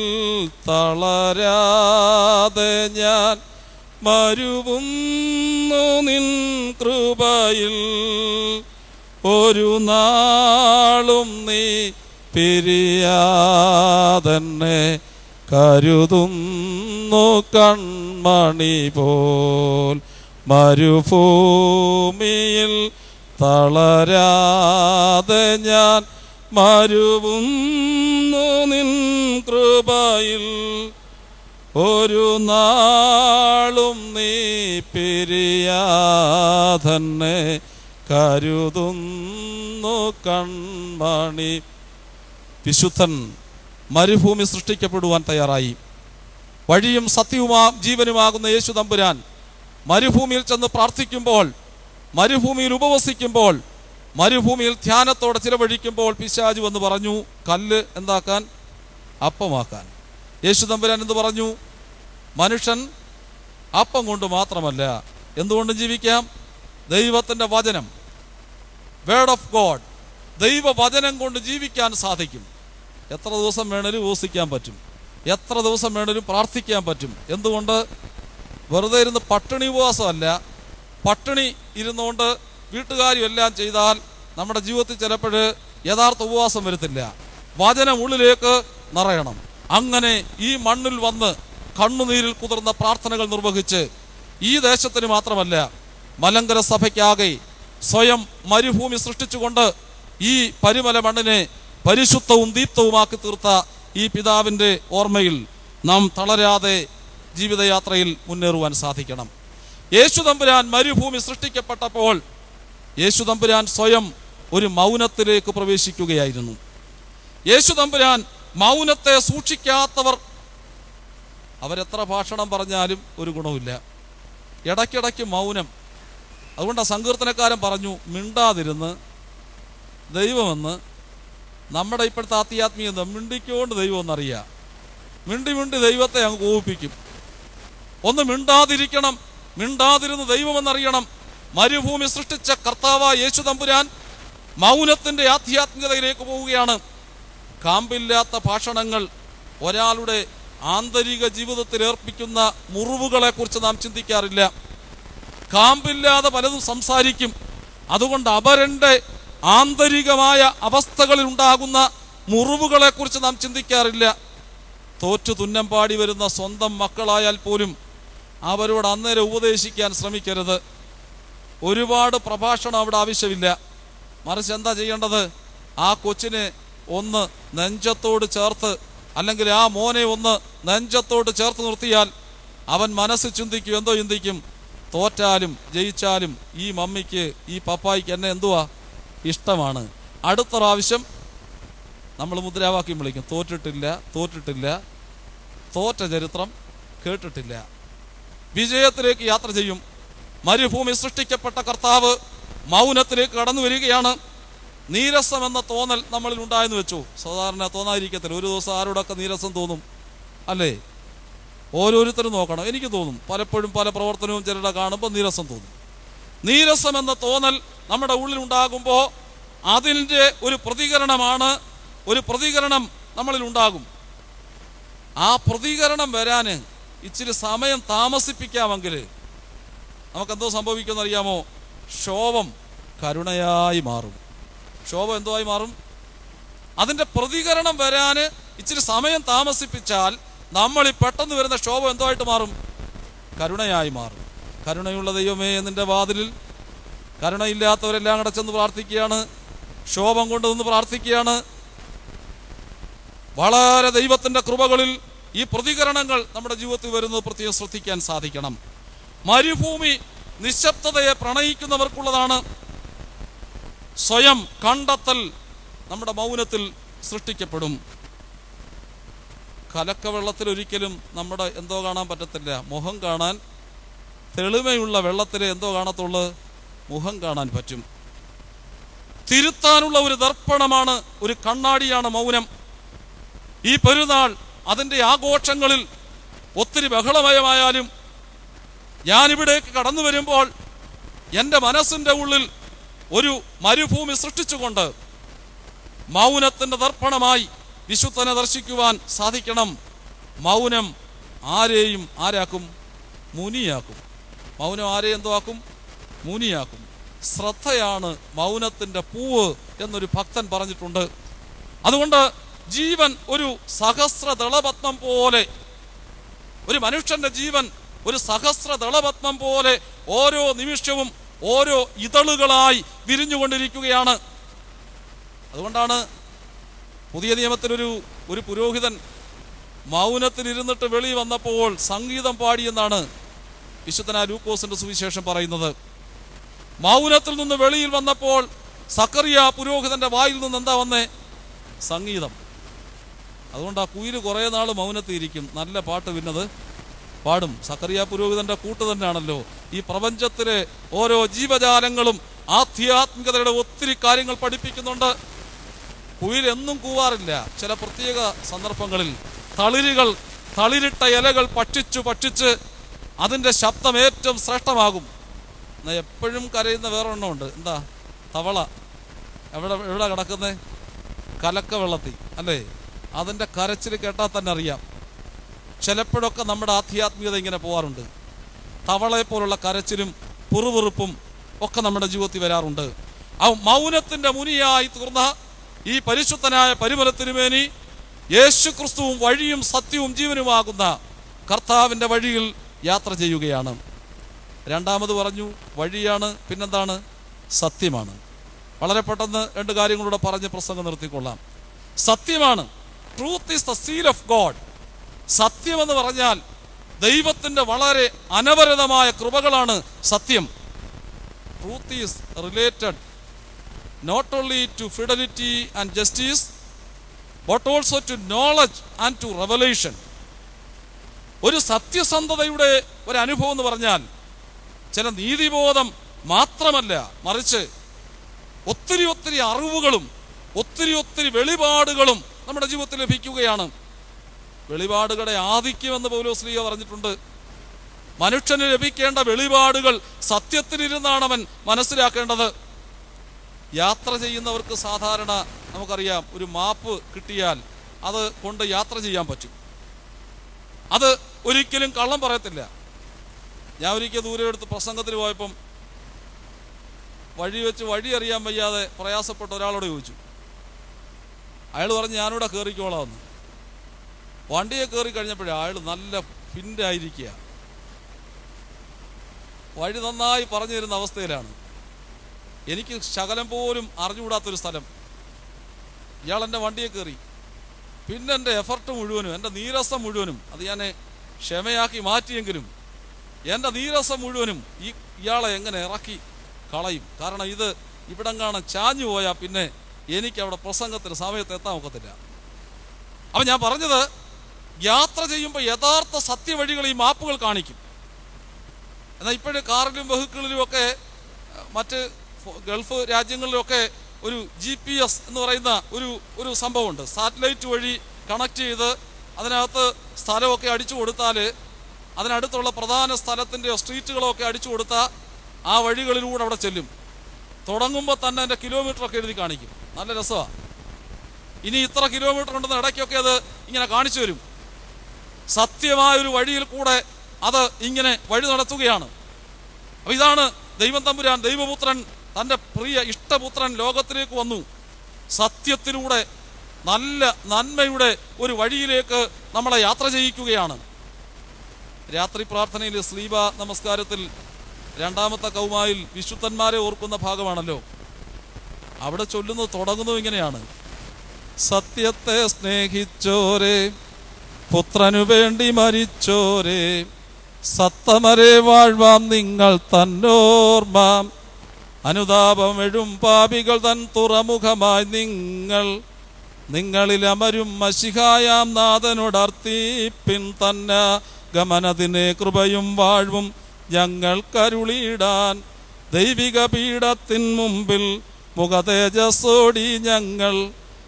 തളരാതെ ഞാൻ മരുവുന്നു നിൻ കൃപയിൽ ഒരു നാളും നീ പിരിയാതെന്നെ കരുതുന്നു കൺമണി പോൽ മരുഭൂമിയിൽ തളരാതെ ഞാൻ മരുവുന്നു നിൻ കൃപയിൽ ഒരു നാളും നീ പിരിയാതന്നെ കരുതുന്നു കൺമണി വിശുദ്ധൻ മരുഭൂമി സൃഷ്ടിക്കപ്പെടുവാൻ തയ്യാറായി വഴിയും സത്യവുമാ ജീവനുമാകുന്ന യേശു തമ്പുരാൻ മരുഭൂമിയിൽ ചെന്ന് പ്രാർത്ഥിക്കുമ്പോൾ മരുഭൂമിയിൽ ഉപവസിക്കുമ്പോൾ മരുഭൂമിയിൽ ധ്യാനത്തോടെ ചിലവഴിക്കുമ്പോൾ പിശാജു എന്ന് പറഞ്ഞു കല്ല് എന്താക്കാൻ അപ്പമാക്കാൻ യേശു തമ്പുരാൻ എന്ന് പറഞ്ഞു മനുഷ്യൻ അപ്പം കൊണ്ട് മാത്രമല്ല എന്തുകൊണ്ടും ജീവിക്കാം ദൈവത്തിൻ്റെ വചനം വേർഡ് ഓഫ് ഗോഡ് ദൈവവചനം കൊണ്ട് ജീവിക്കാൻ സാധിക്കും എത്ര ദിവസം വേണേലും ഉപസിക്കാൻ പറ്റും എത്ര ദിവസം വേണേലും പ്രാർത്ഥിക്കാൻ പറ്റും എന്തുകൊണ്ട് വെറുതെ ഇരുന്ന് പട്ടിണി ഉപവാസമല്ല പട്ടിണി ഇരുന്നുകൊണ്ട് വീട്ടുകാരും എല്ലാം ചെയ്താൽ നമ്മുടെ ജീവിതത്തിൽ ചിലപ്പോൾ യഥാർത്ഥ ഉപവാസം വരത്തില്ല വചനം ഉള്ളിലേക്ക് നിറയണം അങ്ങനെ ഈ മണ്ണിൽ വന്ന് കണ്ണുനീരിൽ കുതിർന്ന പ്രാർത്ഥനകൾ നിർവഹിച്ച് ഈ ദേശത്തിന് മാത്രമല്ല മലങ്കര സഭയ്ക്കാകെ സ്വയം മരുഭൂമി സൃഷ്ടിച്ചുകൊണ്ട് ഈ പരിമല മണ്ണിനെ പരിശുദ്ധവും ദീപ്തവുമാക്കി തീർത്ത ഈ പിതാവിൻ്റെ ഓർമ്മയിൽ നാം തളരാതെ ജീവിതയാത്രയിൽ മുന്നേറുവാൻ സാധിക്കണം യേശു തമ്പുരാൻ മരുഭൂമി സൃഷ്ടിക്കപ്പെട്ടപ്പോൾ യേശു തമ്പുരാൻ സ്വയം ഒരു മൗനത്തിലേക്ക് പ്രവേശിക്കുകയായിരുന്നു യേശു തമ്പുരാൻ മൗനത്തെ സൂക്ഷിക്കാത്തവർ അവരെത്ര ഭാഷണം പറഞ്ഞാലും ഒരു ഗുണവുമില്ല ഇടയ്ക്കിടയ്ക്ക് മൗനം അതുകൊണ്ട് ആ സങ്കീർത്തനക്കാരൻ പറഞ്ഞു മിണ്ടാതിരുന്ന് ദൈവമെന്ന് നമ്മുടെ ഇപ്പോഴത്തെ ആത്മീയാത്മീയത മിണ്ടിക്കൊണ്ട് ദൈവം എന്നറിയാം മിണ്ടി മിണ്ടി ദൈവത്തെ അങ്ങ് കോപിപ്പിക്കും ഒന്ന് മിണ്ടാതിരിക്കണം മിണ്ടാതിരുന്ന് ദൈവമെന്നറിയണം മരുഭൂമി സൃഷ്ടിച്ച കർത്താവ യേശു തമ്പുരാൻ മൗനത്തിന്റെ ആധ്യാത്മികതയിലേക്ക് പോവുകയാണ് കാമ്പില്ലാത്ത ഭാഷണങ്ങൾ ഒരാളുടെ ആന്തരിക ജീവിതത്തിൽ ഏർപ്പിക്കുന്ന മുറിവുകളെ കുറിച്ച് നാം ചിന്തിക്കാറില്ല കാമ്പില്ലാതെ പലതും സംസാരിക്കും അതുകൊണ്ട് അപരന്റെ ആന്തരികമായ അവസ്ഥകളിൽ ഉണ്ടാകുന്ന മുറിവുകളെ കുറിച്ച് നാം ചിന്തിക്കാറില്ല തോറ്റു തുന്നം പാടി വരുന്ന സ്വന്തം മക്കളായാൽ പോലും അവരോട് അന്നേരം ഉപദേശിക്കാൻ ശ്രമിക്കരുത് ഒരുപാട് പ്രഭാഷണം അവിടെ ആവശ്യമില്ല മറിച്ച് എന്താ ചെയ്യേണ്ടത് ആ കൊച്ചിനെ ഒന്ന് നെഞ്ചത്തോട് ചേർത്ത് അല്ലെങ്കിൽ ആ മോനെ ഒന്ന് നെഞ്ചത്തോട് ചേർത്ത് നിർത്തിയാൽ അവൻ മനസ്സ് ചിന്തിക്കും എന്തോ ചിന്തിക്കും തോറ്റാലും ജയിച്ചാലും ഈ മമ്മിക്ക് ഈ പപ്പായിക്ക് എന്നെ എന്തുവാ ഇഷ്ടമാണ് അടുത്ത പ്രാവശ്യം നമ്മൾ മുദ്രാവാക്യം വിളിക്കും തോറ്റിട്ടില്ല തോറ്റിട്ടില്ല തോറ്റ ചരിത്രം കേട്ടിട്ടില്ല വിജയത്തിലേക്ക് യാത്ര ചെയ്യും മരുഭൂമി സൃഷ്ടിക്കപ്പെട്ട കർത്താവ് മൗനത്തിലേക്ക് കടന്നു വരികയാണ് നീരസം എന്ന തോന്നൽ നമ്മളിൽ ഉണ്ടായെന്ന് വെച്ചു സാധാരണ തോന്നാതിരിക്കത്തില്ല ഒരു ദിവസം ആരോടൊക്കെ നീരസം തോന്നും അല്ലേ ഓരോരുത്തരും നോക്കണം എനിക്ക് തോന്നും പലപ്പോഴും പല പ്രവർത്തനവും ചിലരുടെ കാണുമ്പോൾ നീരസം തോന്നും നീരസം എന്ന തോന്നൽ നമ്മുടെ ഉള്ളിൽ ഉണ്ടാകുമ്പോൾ അതിൻ്റെ ഒരു പ്രതികരണമാണ് ഒരു പ്രതികരണം നമ്മളിൽ ഉണ്ടാകും ആ പ്രതികരണം വരാൻ ഇച്ചിരി സമയം താമസിപ്പിക്കാമെങ്കിൽ നമുക്കെന്തോ സംഭവിക്കുമെന്ന് അറിയാമോ ശോഭം കരുണയായി മാറും ശോഭം എന്തോ ആയി മാറും അതിൻ്റെ പ്രതികരണം വരാൻ ഇച്ചിരി സമയം താമസിപ്പിച്ചാൽ നമ്മൾ ഈ പെട്ടെന്ന് വരുന്ന ശോഭം എന്തോ ആയിട്ട് മാറും കരുണയായി മാറും കരുണയുള്ള ദൈവമേ നിന്റെ വാതിലിൽ കരുണയില്ലാത്തവരെല്ലാം കൂടെ ചെന്ന് പ്രാർത്ഥിക്കുകയാണ് ശോഭം കൊണ്ട് നിന്ന് പ്രാർത്ഥിക്കുകയാണ് വളരെ ദൈവത്തിന്റെ കൃപകളിൽ ഈ പ്രതികരണങ്ങൾ നമ്മുടെ ജീവിതത്തിൽ വരുന്നത് പ്രത്യേകം ശ്രദ്ധിക്കാൻ സാധിക്കണം മരുഭൂമി നിശബ്ദതയെ പ്രണയിക്കുന്നവർക്കുള്ളതാണ് സ്വയം കണ്ടെത്തൽ നമ്മുടെ മൗനത്തിൽ സൃഷ്ടിക്കപ്പെടും കലക്ക വെള്ളത്തിൽ ഒരിക്കലും നമ്മുടെ എന്തോ കാണാൻ പറ്റത്തില്ല മുഖം കാണാൻ തെളിമയുള്ള വെള്ളത്തിൽ എന്തോ കാണത്തുള്ളു മുഖം കാണാൻ പറ്റും തിരുത്താനുള്ള ഒരു ദർപ്പണമാണ് ഒരു കണ്ണാടിയാണ് മൗനം ഈ പെരുന്നാൾ അതിൻ്റെ ആഘോഷങ്ങളിൽ ഒത്തിരി ബഹളമയമായാലും ഞാനിവിടേക്ക് കടന്നു വരുമ്പോൾ എൻ്റെ മനസ്സിൻ്റെ ഉള്ളിൽ ഒരു മരുഭൂമി സൃഷ്ടിച്ചുകൊണ്ട് മൗനത്തിൻ്റെ ദർപ്പണമായി വിശുദ്ധനെ ദർശിക്കുവാൻ സാധിക്കണം മൗനം ആരെയും ആരാക്കും മുനിയാക്കും മൗനം ആരെ എന്തോ ആക്കും മുനിയാക്കും ശ്രദ്ധയാണ് മൗനത്തിൻ്റെ പൂവ് എന്നൊരു ഭക്തൻ പറഞ്ഞിട്ടുണ്ട് അതുകൊണ്ട് ജീവൻ ഒരു സഹസ്ര ദളപത്മം പോലെ ഒരു മനുഷ്യന്റെ ജീവൻ ഒരു സഹസ്ര ദളപത്മം പോലെ ഓരോ നിമിഷവും ഓരോ ഇതളുകളായി വിരിഞ്ഞുകൊണ്ടിരിക്കുകയാണ് അതുകൊണ്ടാണ് പുതിയ നിയമത്തിലൊരു ഒരു പുരോഹിതൻ മൗനത്തിലിരുന്നിട്ട് വെളി വന്നപ്പോൾ സംഗീതം പാടിയെന്നാണ് വിശുദ്ധനായ ലൂക്കോസിന്റെ സുവിശേഷം പറയുന്നത് മൗനത്തിൽ നിന്ന് വെളിയിൽ വന്നപ്പോൾ സക്കറിയ പുരോഹിതന്റെ വായിൽ നിന്ന് എന്താ വന്നേ സംഗീതം അതുകൊണ്ട് ആ കുയില് കുറേ നാൾ മൗനത്തിരിക്കും നല്ല പാട്ട് പിന്നത് പാടും സക്കറിയ പുരോഹിതന്റെ കൂട്ട് തന്നെയാണല്ലോ ഈ പ്രപഞ്ചത്തിലെ ഓരോ ജീവജാലങ്ങളും ആധ്യാത്മികതയുടെ ഒത്തിരി കാര്യങ്ങൾ പഠിപ്പിക്കുന്നുണ്ട് കുയിൽ എന്നും കൂവാറില്ല ചില പ്രത്യേക സന്ദർഭങ്ങളിൽ തളിരുകൾ തളിരിട്ട ഇലകൾ ഭക്ഷിച്ചു ഭക്ഷിച്ച് അതിൻ്റെ ശബ്ദം ഏറ്റവും ശ്രേഷ്ഠമാകും എന്നാ എപ്പോഴും കരയുന്ന വേറൊരെണ്ണമുണ്ട് എന്താ തവള എവിടെ എവിടെ കിടക്കുന്നേ കലക്ക വെള്ളത്തിൽ അല്ലേ അതിൻ്റെ കരച്ചിൽ കേട്ടാൽ തന്നെ അറിയാം ചിലപ്പോഴൊക്കെ നമ്മുടെ ആധ്യാത്മികത ഇങ്ങനെ പോവാറുണ്ട് തവളയെ പോലുള്ള കരച്ചിലും പുറുപുറുപ്പും ഒക്കെ നമ്മുടെ ജീവിതത്തിൽ വരാറുണ്ട് ആ മൗനത്തിന്റെ മുനിയായി തീർന്ന ഈ പരിശുദ്ധനായ പരിമല തിരുമേനി യേശു ക്രിസ്തുവും വഴിയും സത്യവും ജീവനുമാകുന്ന കർത്താവിൻ്റെ വഴിയിൽ യാത്ര ചെയ്യുകയാണ് രണ്ടാമത് പറഞ്ഞു വഴിയാണ് പിന്നെന്താണ് സത്യമാണ് വളരെ പെട്ടെന്ന് രണ്ട് കാര്യങ്ങളൂടെ പറഞ്ഞ് പ്രസംഗം നിർത്തിക്കൊള്ളാം സത്യമാണ് truth is the seal of God സത്യമെന്ന് പറഞ്ഞാൽ ദൈവത്തിൻ്റെ വളരെ അനവരതമായ കൃപകളാണ് സത്യം truth is related not only to fidelity and justice but also to knowledge and to revelation ഒരു സത്യസന്ധതയുടെ ഒരു അനുഭവം എന്ന് പറഞ്ഞാൽ ചില നീതിബോധം മാത്രമല്ല മറിച്ച് ഒത്തിരി ഒത്തിരി അറിവുകളും ഒത്തിരി ഒത്തിരി വെളിപാടുകളും നമ്മുടെ ജീവിതത്തിൽ ലഭിക്കുകയാണ് വെളിപാടുകളുടെ ആധിക്യമെന്ന് പൗലോസ്ലീയ പറഞ്ഞിട്ടുണ്ട് മനുഷ്യന് ലഭിക്കേണ്ട വെളിപാടുകൾ സത്യത്തിലിരുന്നാണ് അവൻ മനസ്സിലാക്കേണ്ടത് യാത്ര ചെയ്യുന്നവർക്ക് സാധാരണ നമുക്കറിയാം ഒരു മാപ്പ് കിട്ടിയാൽ അത് കൊണ്ട് യാത്ര ചെയ്യാൻ പറ്റും അത് ഒരിക്കലും കള്ളം പറയത്തില്ല ഞാൻ ഒരിക്കൽ ദൂരെ എടുത്ത് പ്രസംഗത്തിന് പോയപ്പം വഴി വെച്ച് വഴി അറിയാൻ വയ്യാതെ പ്രയാസപ്പെട്ട ഒരാളോട് ചോദിച്ചു അയാൾ പറഞ്ഞ് ഞാനിവിടെ കയറിക്കോളാമെന്ന് വണ്ടിയെ കയറി കഴിഞ്ഞപ്പോഴേ അയാൾ നല്ല ഫിൻ്റായിരിക്കുക വഴി നന്നായി പറഞ്ഞു തരുന്ന അവസ്ഥയിലാണ് എനിക്ക് ശകലം പോലും അറിഞ്ഞുകൂടാത്തൊരു സ്ഥലം ഇയാൾ എൻ്റെ വണ്ടിയെ കയറി പിന്നെ എൻ്റെ എഫർട്ട് മുഴുവനും എൻ്റെ നീരസം മുഴുവനും അത് ഞാൻ ക്ഷമയാക്കി മാറ്റിയെങ്കിലും എൻ്റെ നീരസം മുഴുവനും ഈ ഇയാളെ എങ്ങനെ ഇറക്കി കളയും കാരണം ഇത് ഇവിടം കാണാൻ ചാഞ്ഞു പോയാൽ പിന്നെ എനിക്ക് അവിടെ പ്രസംഗത്തിന് സമയത്ത് എത്താൻ ഒക്കത്തില്ല അപ്പം ഞാൻ പറഞ്ഞത് യാത്ര ചെയ്യുമ്പോൾ യഥാർത്ഥ സത്യവഴികൾ ഈ മാപ്പുകൾ കാണിക്കും എന്നാൽ ഇപ്പോഴും കാറിലും വെഹിക്കിളിലും ഒക്കെ അഹ്, മറ്റ് ഫോ- ഗൾഫ് രാജ്യങ്ങളിലൊക്കെ ഒരു ജി പി എസ് എന്ന് പറയുന്ന ഒരു ഒരു സംഭവമുണ്ട് സാറ്റലൈറ്റ് വഴി കണക്ട് ചെയ്ത് അതിനകത്ത് സ്ഥലമൊക്കെ അടിച്ചു കൊടുത്താൽ അതിനടുത്തുള്ള പ്രധാന സ്ഥലത്തിൻ്റെ സ്ട്രീറ്റുകളോ ഒക്കെ അടിച്ചു കൊടുത്താൽ ആ വഴികളിലൂടെ അവിടെ ചെല്ലും തുടങ്ങുമ്പോൾ തന്നെ അതിൻ്റെ കിലോമീറ്ററൊക്കെ എഴുതി കാണിക്കും നല്ല രസമാണ് ഇനി ഇത്ര കിലോമീറ്റർ ഉണ്ടെന്ന് ഇടയ്ക്കൊക്കെ അത് ഇങ്ങനെ കാണിച്ചു വരും സത്യമായൊരു വഴിയിൽ കൂടെ അത് ഇങ്ങനെ വഴി നടത്തുകയാണ് അപ്പൊ ഇതാണ് ദൈവം തമ്പുരാൻ ദൈവപുത്രൻ തൻ്റെ പ്രിയ ഇഷ്ടപുത്രൻ ലോകത്തിലേക്ക് വന്നു സത്യത്തിലൂടെ നല്ല നന്മയുടെ ഒരു വഴിയിലേക്ക് നമ്മളെ യാത്ര ചെയ്യിക്കുകയാണ് രാത്രി പ്രാർത്ഥനയിൽ സ്ലീബ നമസ്കാരത്തിൽ രണ്ടാമത്തെ കൗമായിൽ വിശുദ്ധന്മാരെ ഓർക്കുന്ന ഭാഗമാണല്ലോ അവിടെ ചൊല്ലുന്നത് തുടങ്ങുന്നത് ഇങ്ങനെയാണ് സത്യത്തെ സ്നേഹിച്ചോരെ പുത്രനു വേണ്ടി മരിച്ചോരെ സത്തമരെ വാഴ്വാം നിങ്ങൾ തന്നോർമാം അനുതാപമെഴും പാപികൾ തൻ തുറമുഖമായി നിങ്ങൾ നിങ്ങളിൽ അമരും മഷിഹായാം നാഥനോടർത്തിപ്പിൻ തന്ന ഗമനതിനെ കൃപയും വാഴ്വും ഞങ്ങൾ കരുളിയിടാൻ ദൈവിക പീഠത്തിൻ മുമ്പിൽ മുഖതേജസ്സോടി ഞങ്ങൾ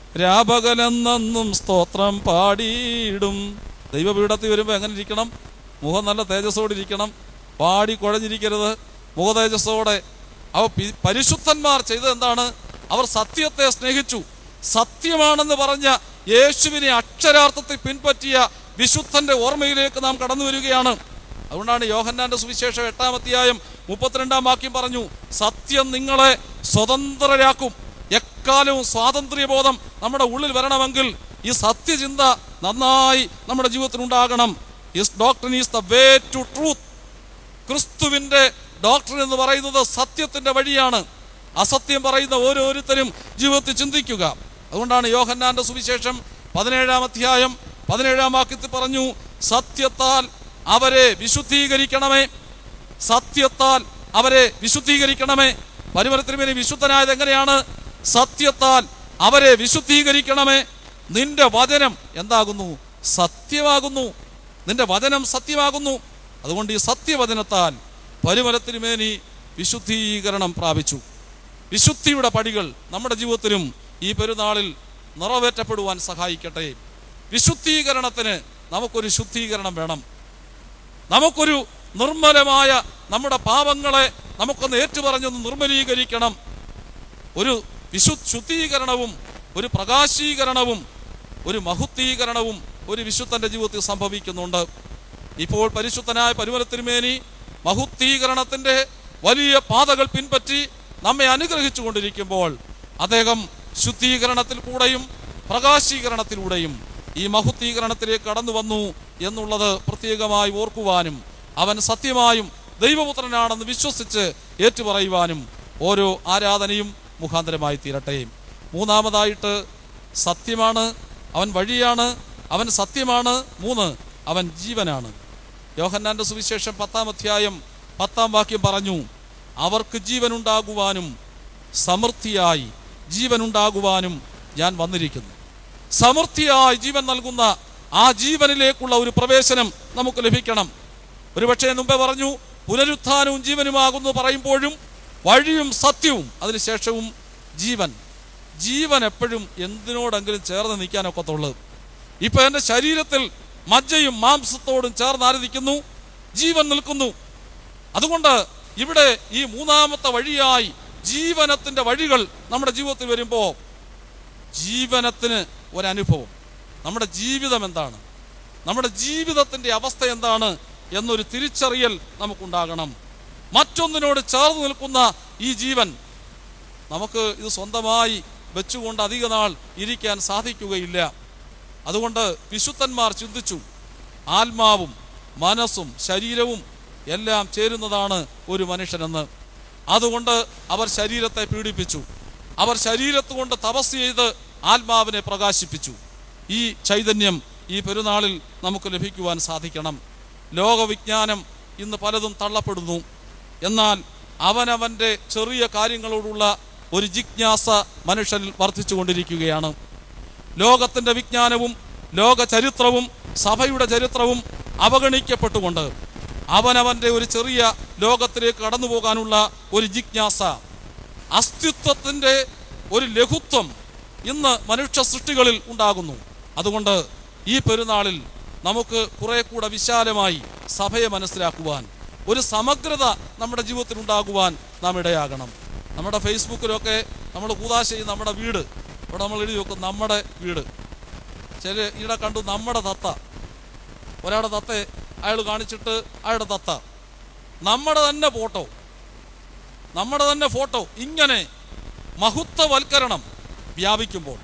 രാപകലെന്നും സ്തോത്രം പാടിയിടും ദൈവപീഠത്തിൽ വരുമ്പോൾ എങ്ങനെ ഇരിക്കണം മുഖം നല്ല തേജസ്സോടെ ഇരിക്കണം പാടി കുഴഞ്ഞിരിക്കരുത് മുഖതേജസ്സോടെ അവ പി- പരിശുദ്ധന്മാർ ചെയ്തത് എന്താണ് അവർ സത്യത്തെ സ്നേഹിച്ചു സത്യമാണെന്ന് പറഞ്ഞ യേശുവിനെ അക്ഷരാർത്ഥത്തിൽ പിൻപറ്റിയ വിശുദ്ധന്റെ ഓർമ്മയിലേക്ക് നാം കടന്നു വരികയാണ് അതുകൊണ്ടാണ് യോഹന്നാന്റെ സുവിശേഷം എട്ടാമധ്യായം മുപ്പത്തിരണ്ടാം വാക്യം പറഞ്ഞു സത്യം നിങ്ങളെ സ്വതന്ത്രരാക്കും എക്കാലവും സ്വാതന്ത്ര്യബോധം നമ്മുടെ ഉള്ളിൽ വരണമെങ്കിൽ ഈ സത്യചിന്ത നന്നായി നമ്മുടെ ജീവിതത്തിൽ ഉണ്ടാകണം is doctor is the way to truth ക്രിസ്തുവിന്റെ ഡോക്ടർ എന്ന് പറയുന്നത് സത്യത്തിന്റെ വഴിയാണ് അസത്യം പറയുന്ന ഓരോരുത്തരും ജീവിതത്തിൽ ചിന്തിക്കുക അതുകൊണ്ടാണ് യോഹന്നാന്റെ സുവിശേഷം പതിനേഴാം അധ്യായം പതിനേഴാം വാക്യത്തിൽ പറഞ്ഞു സത്യത്താൽ അവരെ വിശുദ്ധീകരിക്കണമേ സത്യത്താൽ അവരെ വിശുദ്ധീകരിക്കണമേ പരിമലത്തിനുമേനി വിശുദ്ധനായത് എങ്ങനെയാണ് സത്യത്താൽ അവരെ വിശുദ്ധീകരിക്കണമേ നിന്റെ വചനം എന്താകുന്നു സത്യമാകുന്നു നിന്റെ വചനം സത്യമാകുന്നു അതുകൊണ്ട് ഈ സത്യവചനത്താൽ പരിമലത്തിനുമേനി വിശുദ്ധീകരണം പ്രാപിച്ചു വിശുദ്ധിയുടെ പടികൾ നമ്മുടെ ജീവിതത്തിലും ഈ പെരുന്നാളിൽ നിറവേറ്റപ്പെടുവാൻ സഹായിക്കട്ടെ വിശുദ്ധീകരണത്തിന് നമുക്കൊരു ശുദ്ധീകരണം വേണം നമുക്കൊരു നിർമ്മലമായ നമ്മുടെ പാപങ്ങളെ നമുക്കൊന്ന് ഏറ്റുപറഞ്ഞൊന്ന് നിർമ്മലീകരിക്കണം ഒരു വിശു ശുദ്ധീകരണവും ഒരു പ്രകാശീകരണവും ഒരു മഹുദ്ധീകരണവും ഒരു വിശുദ്ധന്റെ ജീവിതത്തിൽ സംഭവിക്കുന്നുണ്ട് ഇപ്പോൾ പരിശുദ്ധനായ പരിമലത്തിരുമേനി മഹുദ്ധീകരണത്തിന്റെ വലിയ പാതകൾ പിൻപറ്റി നമ്മെ അനുഗ്രഹിച്ചു കൊണ്ടിരിക്കുമ്പോൾ അദ്ദേഹം ശുദ്ധീകരണത്തിൽ കൂടെയും പ്രകാശീകരണത്തിലൂടെയും ഈ മഹുദ്ധീകരണത്തിലേക്ക് കടന്നു വന്നു എന്നുള്ളത് പ്രത്യേകമായി ഓർക്കുവാനും അവൻ സത്യമായും ദൈവപുത്രനാണെന്ന് വിശ്വസിച്ച് ഏറ്റുപറയുവാനും ഓരോ ആരാധനയും മുഖാന്തരമായി തീരട്ടെ മൂന്നാമതായിട്ട് സത്യമാണ് അവൻ വഴിയാണ് അവൻ സത്യമാണ് മൂന്ന് അവൻ ജീവനാണ് യോഹന്നാന്റെ സുവിശേഷം പത്താം അധ്യായം പത്താം വാക്യം പറഞ്ഞു അവർക്ക് ജീവനുണ്ടാകുവാനും സമൃദ്ധിയായി ജീവനുണ്ടാകുവാനും ഞാൻ വന്നിരിക്കുന്നു സമൃദ്ധിയായി ജീവൻ നൽകുന്ന ആ ജീവനിലേക്കുള്ള ഒരു പ്രവേശനം നമുക്ക് ലഭിക്കണം ഒരുപക്ഷെ മുമ്പേ പറഞ്ഞു പുനരുത്ഥാനവും ജീവനുമാകുന്നു പറയുമ്പോഴും വഴിയും സത്യവും അതിനുശേഷവും ജീവൻ ജീവൻ എപ്പോഴും എന്തിനോടെങ്കിലും ചേർന്ന് നിൽക്കാനൊക്കത്തുള്ളൂ ഇപ്പൊ എൻ്റെ ശരീരത്തിൽ മജ്ജയും മാംസത്തോടും ചേർന്ന് ആരധിക്കുന്നു ജീവൻ നിൽക്കുന്നു അതുകൊണ്ട് ഇവിടെ ഈ മൂന്നാമത്തെ വഴിയായി ജീവനത്തിന്റെ വഴികൾ നമ്മുടെ ജീവിതത്തിൽ വരുമ്പോൾ ജീവനത്തിന് ഒരനുഭവം നമ്മുടെ ജീവിതം എന്താണ് നമ്മുടെ ജീവിതത്തിന്റെ അവസ്ഥ എന്താണ് എന്നൊരു തിരിച്ചറിയൽ നമുക്കുണ്ടാകണം മറ്റൊന്നിനോട് ചേർന്ന് നിൽക്കുന്ന ഈ ജീവൻ നമുക്ക് ഇത് സ്വന്തമായി വെച്ചുകൊണ്ട് അധിക നാൾ ഇരിക്കാൻ സാധിക്കുകയില്ല അതുകൊണ്ട് വിശുദ്ധന്മാർ ചിന്തിച്ചു ആത്മാവും മനസ്സും ശരീരവും എല്ലാം ചേരുന്നതാണ് ഒരു മനുഷ്യനെന്ന് അതുകൊണ്ട് അവർ ശരീരത്തെ പീഡിപ്പിച്ചു അവർ ശരീരത്ത് കൊണ്ട് തപസ് ചെയ്ത് ആത്മാവിനെ പ്രകാശിപ്പിച്ചു ഈ ചൈതന്യം ഈ പെരുന്നാളിൽ നമുക്ക് ലഭിക്കുവാൻ സാധിക്കണം ലോകവിജ്ഞാനം ഇന്ന് പലതും തള്ളപ്പെടുന്നു എന്നാൽ അവനവൻ്റെ ചെറിയ കാര്യങ്ങളോടുള്ള ഒരു ജിജ്ഞാസ മനുഷ്യനിൽ വർദ്ധിച്ചുകൊണ്ടിരിക്കുകയാണ് ലോകത്തിന്റെ വിജ്ഞാനവും ലോക ചരിത്രവും സഭയുടെ ചരിത്രവും അവഗണിക്കപ്പെട്ടുകൊണ്ട് അവനവന്റെ ഒരു ചെറിയ ലോകത്തിലേക്ക് കടന്നു പോകാനുള്ള ഒരു ജിജ്ഞാസ അസ്തിത്വത്തിന്റെ ഒരു ലഘുത്വം ഇന്ന് മനുഷ്യ സൃഷ്ടികളിൽ ഉണ്ടാകുന്നു അതുകൊണ്ട് ഈ പെരുന്നാളിൽ നമുക്ക് കുറെ കൂടെ വിശാലമായി സഭയെ മനസ്സിലാക്കുവാൻ ഒരു സമഗ്രത നമ്മുടെ ജീവിതത്തിൽ ഉണ്ടാകുവാൻ നാം ഇടയാകണം നമ്മുടെ ഫേസ്ബുക്കിലൊക്കെ നമ്മൾ കൂതാശ ചെയ്യുന്ന നമ്മുടെ വീട് ഇവിടെ നമ്മൾ എഴുതി വെക്കും നമ്മുടെ വീട് ചില ഈടെ കണ്ടു നമ്മുടെ തത്ത ഒരാളുടെ തത്തെ അയാൾ കാണിച്ചിട്ട് അയാളുടെ തത്ത നമ്മുടെ തന്നെ ഫോട്ടോ നമ്മുടെ തന്നെ ഫോട്ടോ ഇങ്ങനെ മഹത്വവൽക്കരണം വ്യാപിക്കുമ്പോൾ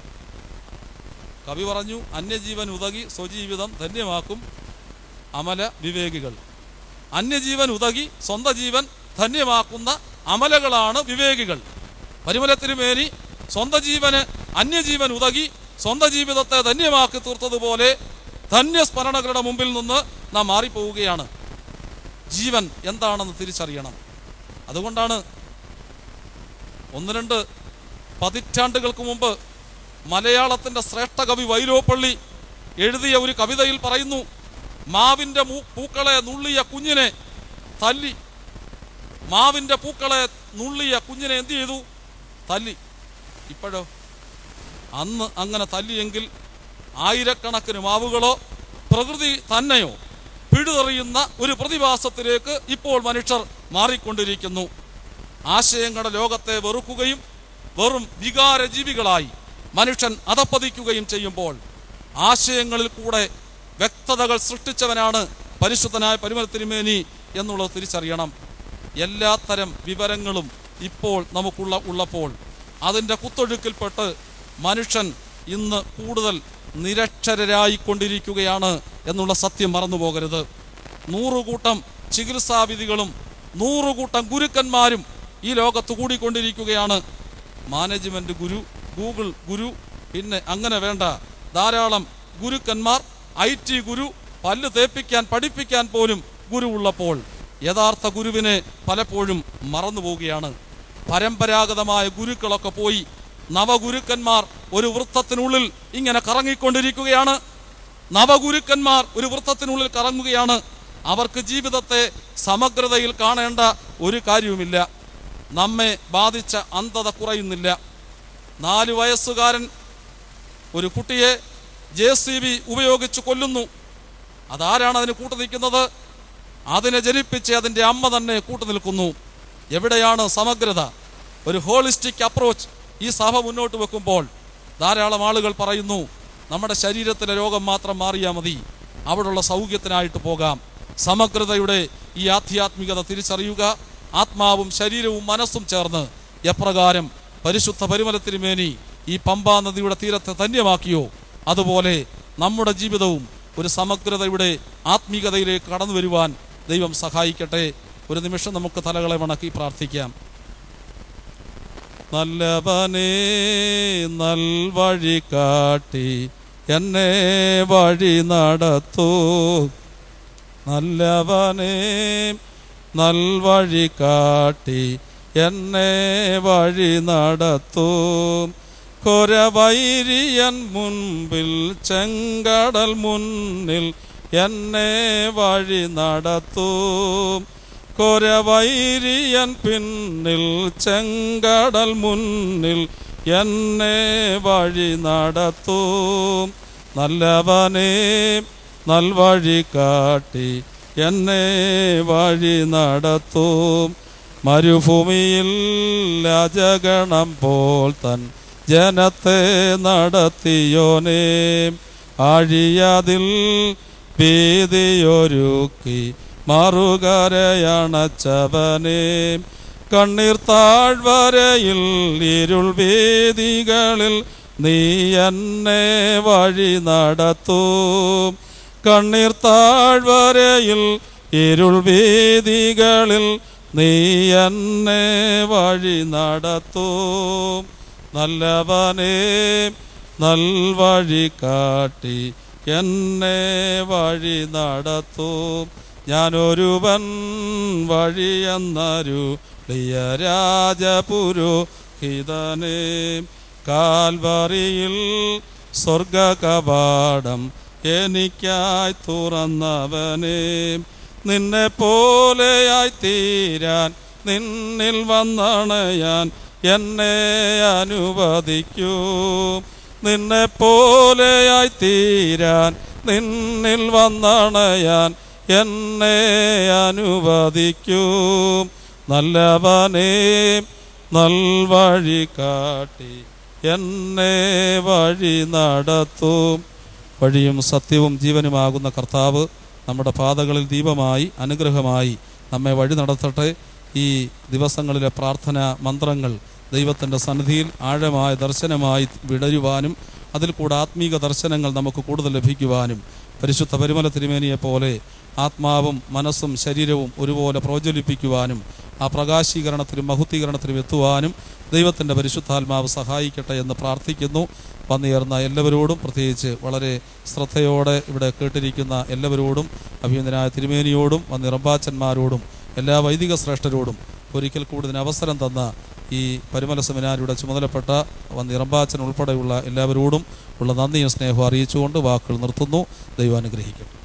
കവി പറഞ്ഞു അന്യജീവൻ ഉതകി സ്വജീവിതം ധന്യമാക്കും അമല വിവേകികൾ അന്യജീവൻ ഉതകി സ്വന്തം ജീവൻ ധന്യമാക്കുന്ന അമലകളാണ് വിവേകികൾ പരിമലത്തിരുമേനി സ്വന്തം ജീവന് അന്യജീവൻ ഉതകി സ്വന്തം ജീവിതത്തെ ധന്യമാക്കി തീർത്തതുപോലെ ധന്യസ്മരണകളുടെ മുമ്പിൽ നിന്ന് നാം മാറിപ്പോവുകയാണ് ജീവൻ എന്താണെന്ന് തിരിച്ചറിയണം അതുകൊണ്ടാണ് ഒന്ന് രണ്ട് പതിറ്റാണ്ടുകൾക്ക് മുമ്പ് മലയാളത്തിൻ്റെ ശ്രേഷ്ഠ കവി വൈലോപ്പള്ളി എഴുതിയ ഒരു കവിതയിൽ പറയുന്നു മാവിൻ്റെ മൂ പൂക്കളെ നുള്ളിയ കുഞ്ഞിനെ തല്ലി മാവിൻ്റെ പൂക്കളെ നുള്ളിയ കുഞ്ഞിനെ എന്ത് ചെയ്തു തല്ലി ഇപ്പോഴോ അന്ന് അങ്ങനെ തല്ലിയെങ്കിൽ ആയിരക്കണക്കിന് മാവുകളോ പ്രകൃതി തന്നെയോ പിഴുതെറിയുന്ന ഒരു പ്രതിഭാസത്തിലേക്ക് ഇപ്പോൾ മനുഷ്യർ മാറിക്കൊണ്ടിരിക്കുന്നു ആശയങ്ങളുടെ ലോകത്തെ വെറുക്കുകയും വെറും വികാരജീവികളായി മനുഷ്യൻ അധപ്പതിക്കുകയും ചെയ്യുമ്പോൾ ആശയങ്ങളിൽ കൂടെ വ്യക്തതകൾ സൃഷ്ടിച്ചവനാണ് പരിശുദ്ധനായ പരിമല തിരുമേനി എന്നുള്ളത് തിരിച്ചറിയണം എല്ലാത്തരം വിവരങ്ങളും ഇപ്പോൾ നമുക്കുള്ള ഉള്ളപ്പോൾ അതിൻ്റെ കുത്തൊഴുക്കിൽപ്പെട്ട് മനുഷ്യൻ ഇന്ന് കൂടുതൽ നിരക്ഷരരായിക്കൊണ്ടിരിക്കുകയാണ് എന്നുള്ള സത്യം മറന്നു പോകരുത് നൂറുകൂട്ടം ചികിത്സാവിധികളും നൂറുകൂട്ടം ഗുരുക്കന്മാരും ഈ ലോകത്ത് കൂടിക്കൊണ്ടിരിക്കുകയാണ് മാനേജ്മെന്റ് ഗുരു ഗൂഗിൾ ഗുരു പിന്നെ അങ്ങനെ വേണ്ട ധാരാളം ഗുരുക്കന്മാർ ഐ ടി ഗുരു പല്ല് തേപ്പിക്കാൻ പഠിപ്പിക്കാൻ പോലും ഗുരു ഉള്ളപ്പോൾ യഥാർത്ഥ ഗുരുവിനെ പലപ്പോഴും മറന്നു പോവുകയാണ് പരമ്പരാഗതമായ ഗുരുക്കളൊക്കെ പോയി നവഗുരുക്കന്മാർ ഒരു വൃത്തത്തിനുള്ളിൽ ഇങ്ങനെ കറങ്ങിക്കൊണ്ടിരിക്കുകയാണ് നവഗുരുക്കന്മാർ ഒരു വൃത്തത്തിനുള്ളിൽ കറങ്ങുകയാണ് അവർക്ക് ജീവിതത്തെ സമഗ്രതയിൽ കാണേണ്ട ഒരു കാര്യവുമില്ല നമ്മെ ബാധിച്ച അന്ധത കുറയുന്നില്ല നാല് വയസ്സുകാരൻ ഒരു കുട്ടിയെ ജെ സി ബി ഉപയോഗിച്ച് കൊല്ലുന്നു അതാരാണ് അതിന് കൂട്ടു നിൽക്കുന്നത് അതിനെ ജനിപ്പിച്ച് അതിൻ്റെ അമ്മ തന്നെ കൂട്ടു നിൽക്കുന്നു എവിടെയാണ് സമഗ്രത ഒരു ഹോളിസ്റ്റിക് അപ്രോച്ച് ഈ സഭ മുന്നോട്ട് വെക്കുമ്പോൾ ധാരാളം ആളുകൾ പറയുന്നു നമ്മുടെ ശരീരത്തിലെ രോഗം മാത്രം മാറിയാൽ മതി അവിടെയുള്ള സൗഖ്യത്തിനായിട്ട് പോകാം സമഗ്രതയുടെ ഈ ആധ്യാത്മികത തിരിച്ചറിയുക ആത്മാവും ശരീരവും മനസ്സും ചേർന്ന് എപ്രകാരം പരിശുദ്ധ പരിമല തിരുമേനി ഈ പമ്പാ നദിയുടെ തീരത്തെ ധന്യമാക്കിയോ അതുപോലെ നമ്മുടെ ജീവിതവും ഒരു സമഗ്രതയുടെ ആത്മീകതയിലേക്ക് കടന്നു വരുവാൻ ദൈവം സഹായിക്കട്ടെ ഒരു നിമിഷം നമുക്ക് തലകളെ വണക്കി പ്രാർത്ഥിക്കാം നല്ലവനേ നൽവഴി കാട്ടി എന്നെ വഴി നടത്തൂ നല്ലവനേ നൽവഴി കാട്ടി എന്നെ വഴി നടത്തൂ കൊരവൈരിയൻ മുൻപിൽ ചെങ്കടൽ മുന്നിൽ എന്നെ വഴി നടത്തൂ കൊരവൈരിയൻ പിന്നിൽ ചെങ്കടൽ മുന്നിൽ എന്നെ വഴി നടത്തൂ നല്ലവനേ നൽവഴി കാട്ടി എന്നെ വഴി നടത്തൂ മരുഭൂമിയിൽ അജഗണം പോൽ തൻ ജനത്തെ നടത്തിയോനേ ആഴിയതിൽ ഭീതിയൊരുക്കി മറുകരയണച്ചവനേ കണ്ണീർ താഴ്വരയിൽ ഇരുൾ വേദികളിൽ നീ എന്നെ വഴി നടത്തൂ കണ്ണീർ താഴ്വരയിൽ ഇരുൾ വേദികളിൽ നീ എന്നെ വഴി നടത്തൂ നല്ലവനേ നൽവഴി കാട്ടി എന്നെ വഴി നടത്തൂ ഞാനൊരുവൻ വഴിയെന്നരു രാജപുരോഹിതനേ കാൽവറിയിൽ സ്വർഗ കവാടം എനിക്കായി തുറന്നവനേ നിന്നെ പോലെയായി തീരാൻ നിന്നിൽ വന്നണയാൻ എന്നെ അനുവദിക്കൂ നിന്നെ പോലെയായി തീരാൻ നിന്നിൽ വന്നണയാൻ എന്നെ അനുവദിക്കൂ നല്ലവനേ നൽവഴി കാട്ടി എന്നെ വഴി നടത്തും വഴിയും സത്യവും ജീവനുമാകുന്ന കർത്താവ് നമ്മുടെ പാതകളിൽ ദീപമായി അനുഗ്രഹമായി നമ്മെ വഴി നടത്തട്ടെ ഈ ദിവസങ്ങളിലെ പ്രാർത്ഥന മന്ത്രങ്ങൾ ദൈവത്തിൻ്റെ സന്നിധിയിൽ ആഴമായ ദർശനമായി വിടരുവാനും അതിൽ കൂടെ ആത്മീക ദർശനങ്ങൾ നമുക്ക് കൂടുതൽ ലഭിക്കുവാനും പരിശുദ്ധ പരിമല തിരുമേനിയെ പോലെ ആത്മാവും മനസ്സും ശരീരവും ഒരുപോലെ പ്രോജ്വലിപ്പിക്കുവാനും ആ പ്രകാശീകരണത്തിലും മഹുദ്ധീകരണത്തിലും എത്തുവാനും ദൈവത്തിൻ്റെ പരിശുദ്ധാത്മാവ് സഹായിക്കട്ടെ എന്ന് പ്രാർത്ഥിക്കുന്നു വന്നുയർന്ന എല്ലാവരോടും പ്രത്യേകിച്ച് വളരെ ശ്രദ്ധയോടെ ഇവിടെ കേട്ടിരിക്കുന്ന എല്ലാവരോടും അഭിനന്ദനായ തിരുമേനിയോടും വന്നിറമ്പാച്ചന്മാരോടും എല്ലാ വൈദിക ശ്രേഷ്ഠരോടും ഒരിക്കൽ കൂടുതൽ അവസരം തന്ന ഈ പരിമല സെമിനാരിയുടെ ചുമതലപ്പെട്ട വന്നിറമ്പാച്ചൻ ഉൾപ്പെടെയുള്ള എല്ലാവരോടും ഉള്ള നന്ദിയും സ്നേഹവും അറിയിച്ചുകൊണ്ട് വാക്കുകൾ നിർത്തുന്നു ദൈവം അനുഗ്രഹിക്കട്ടെ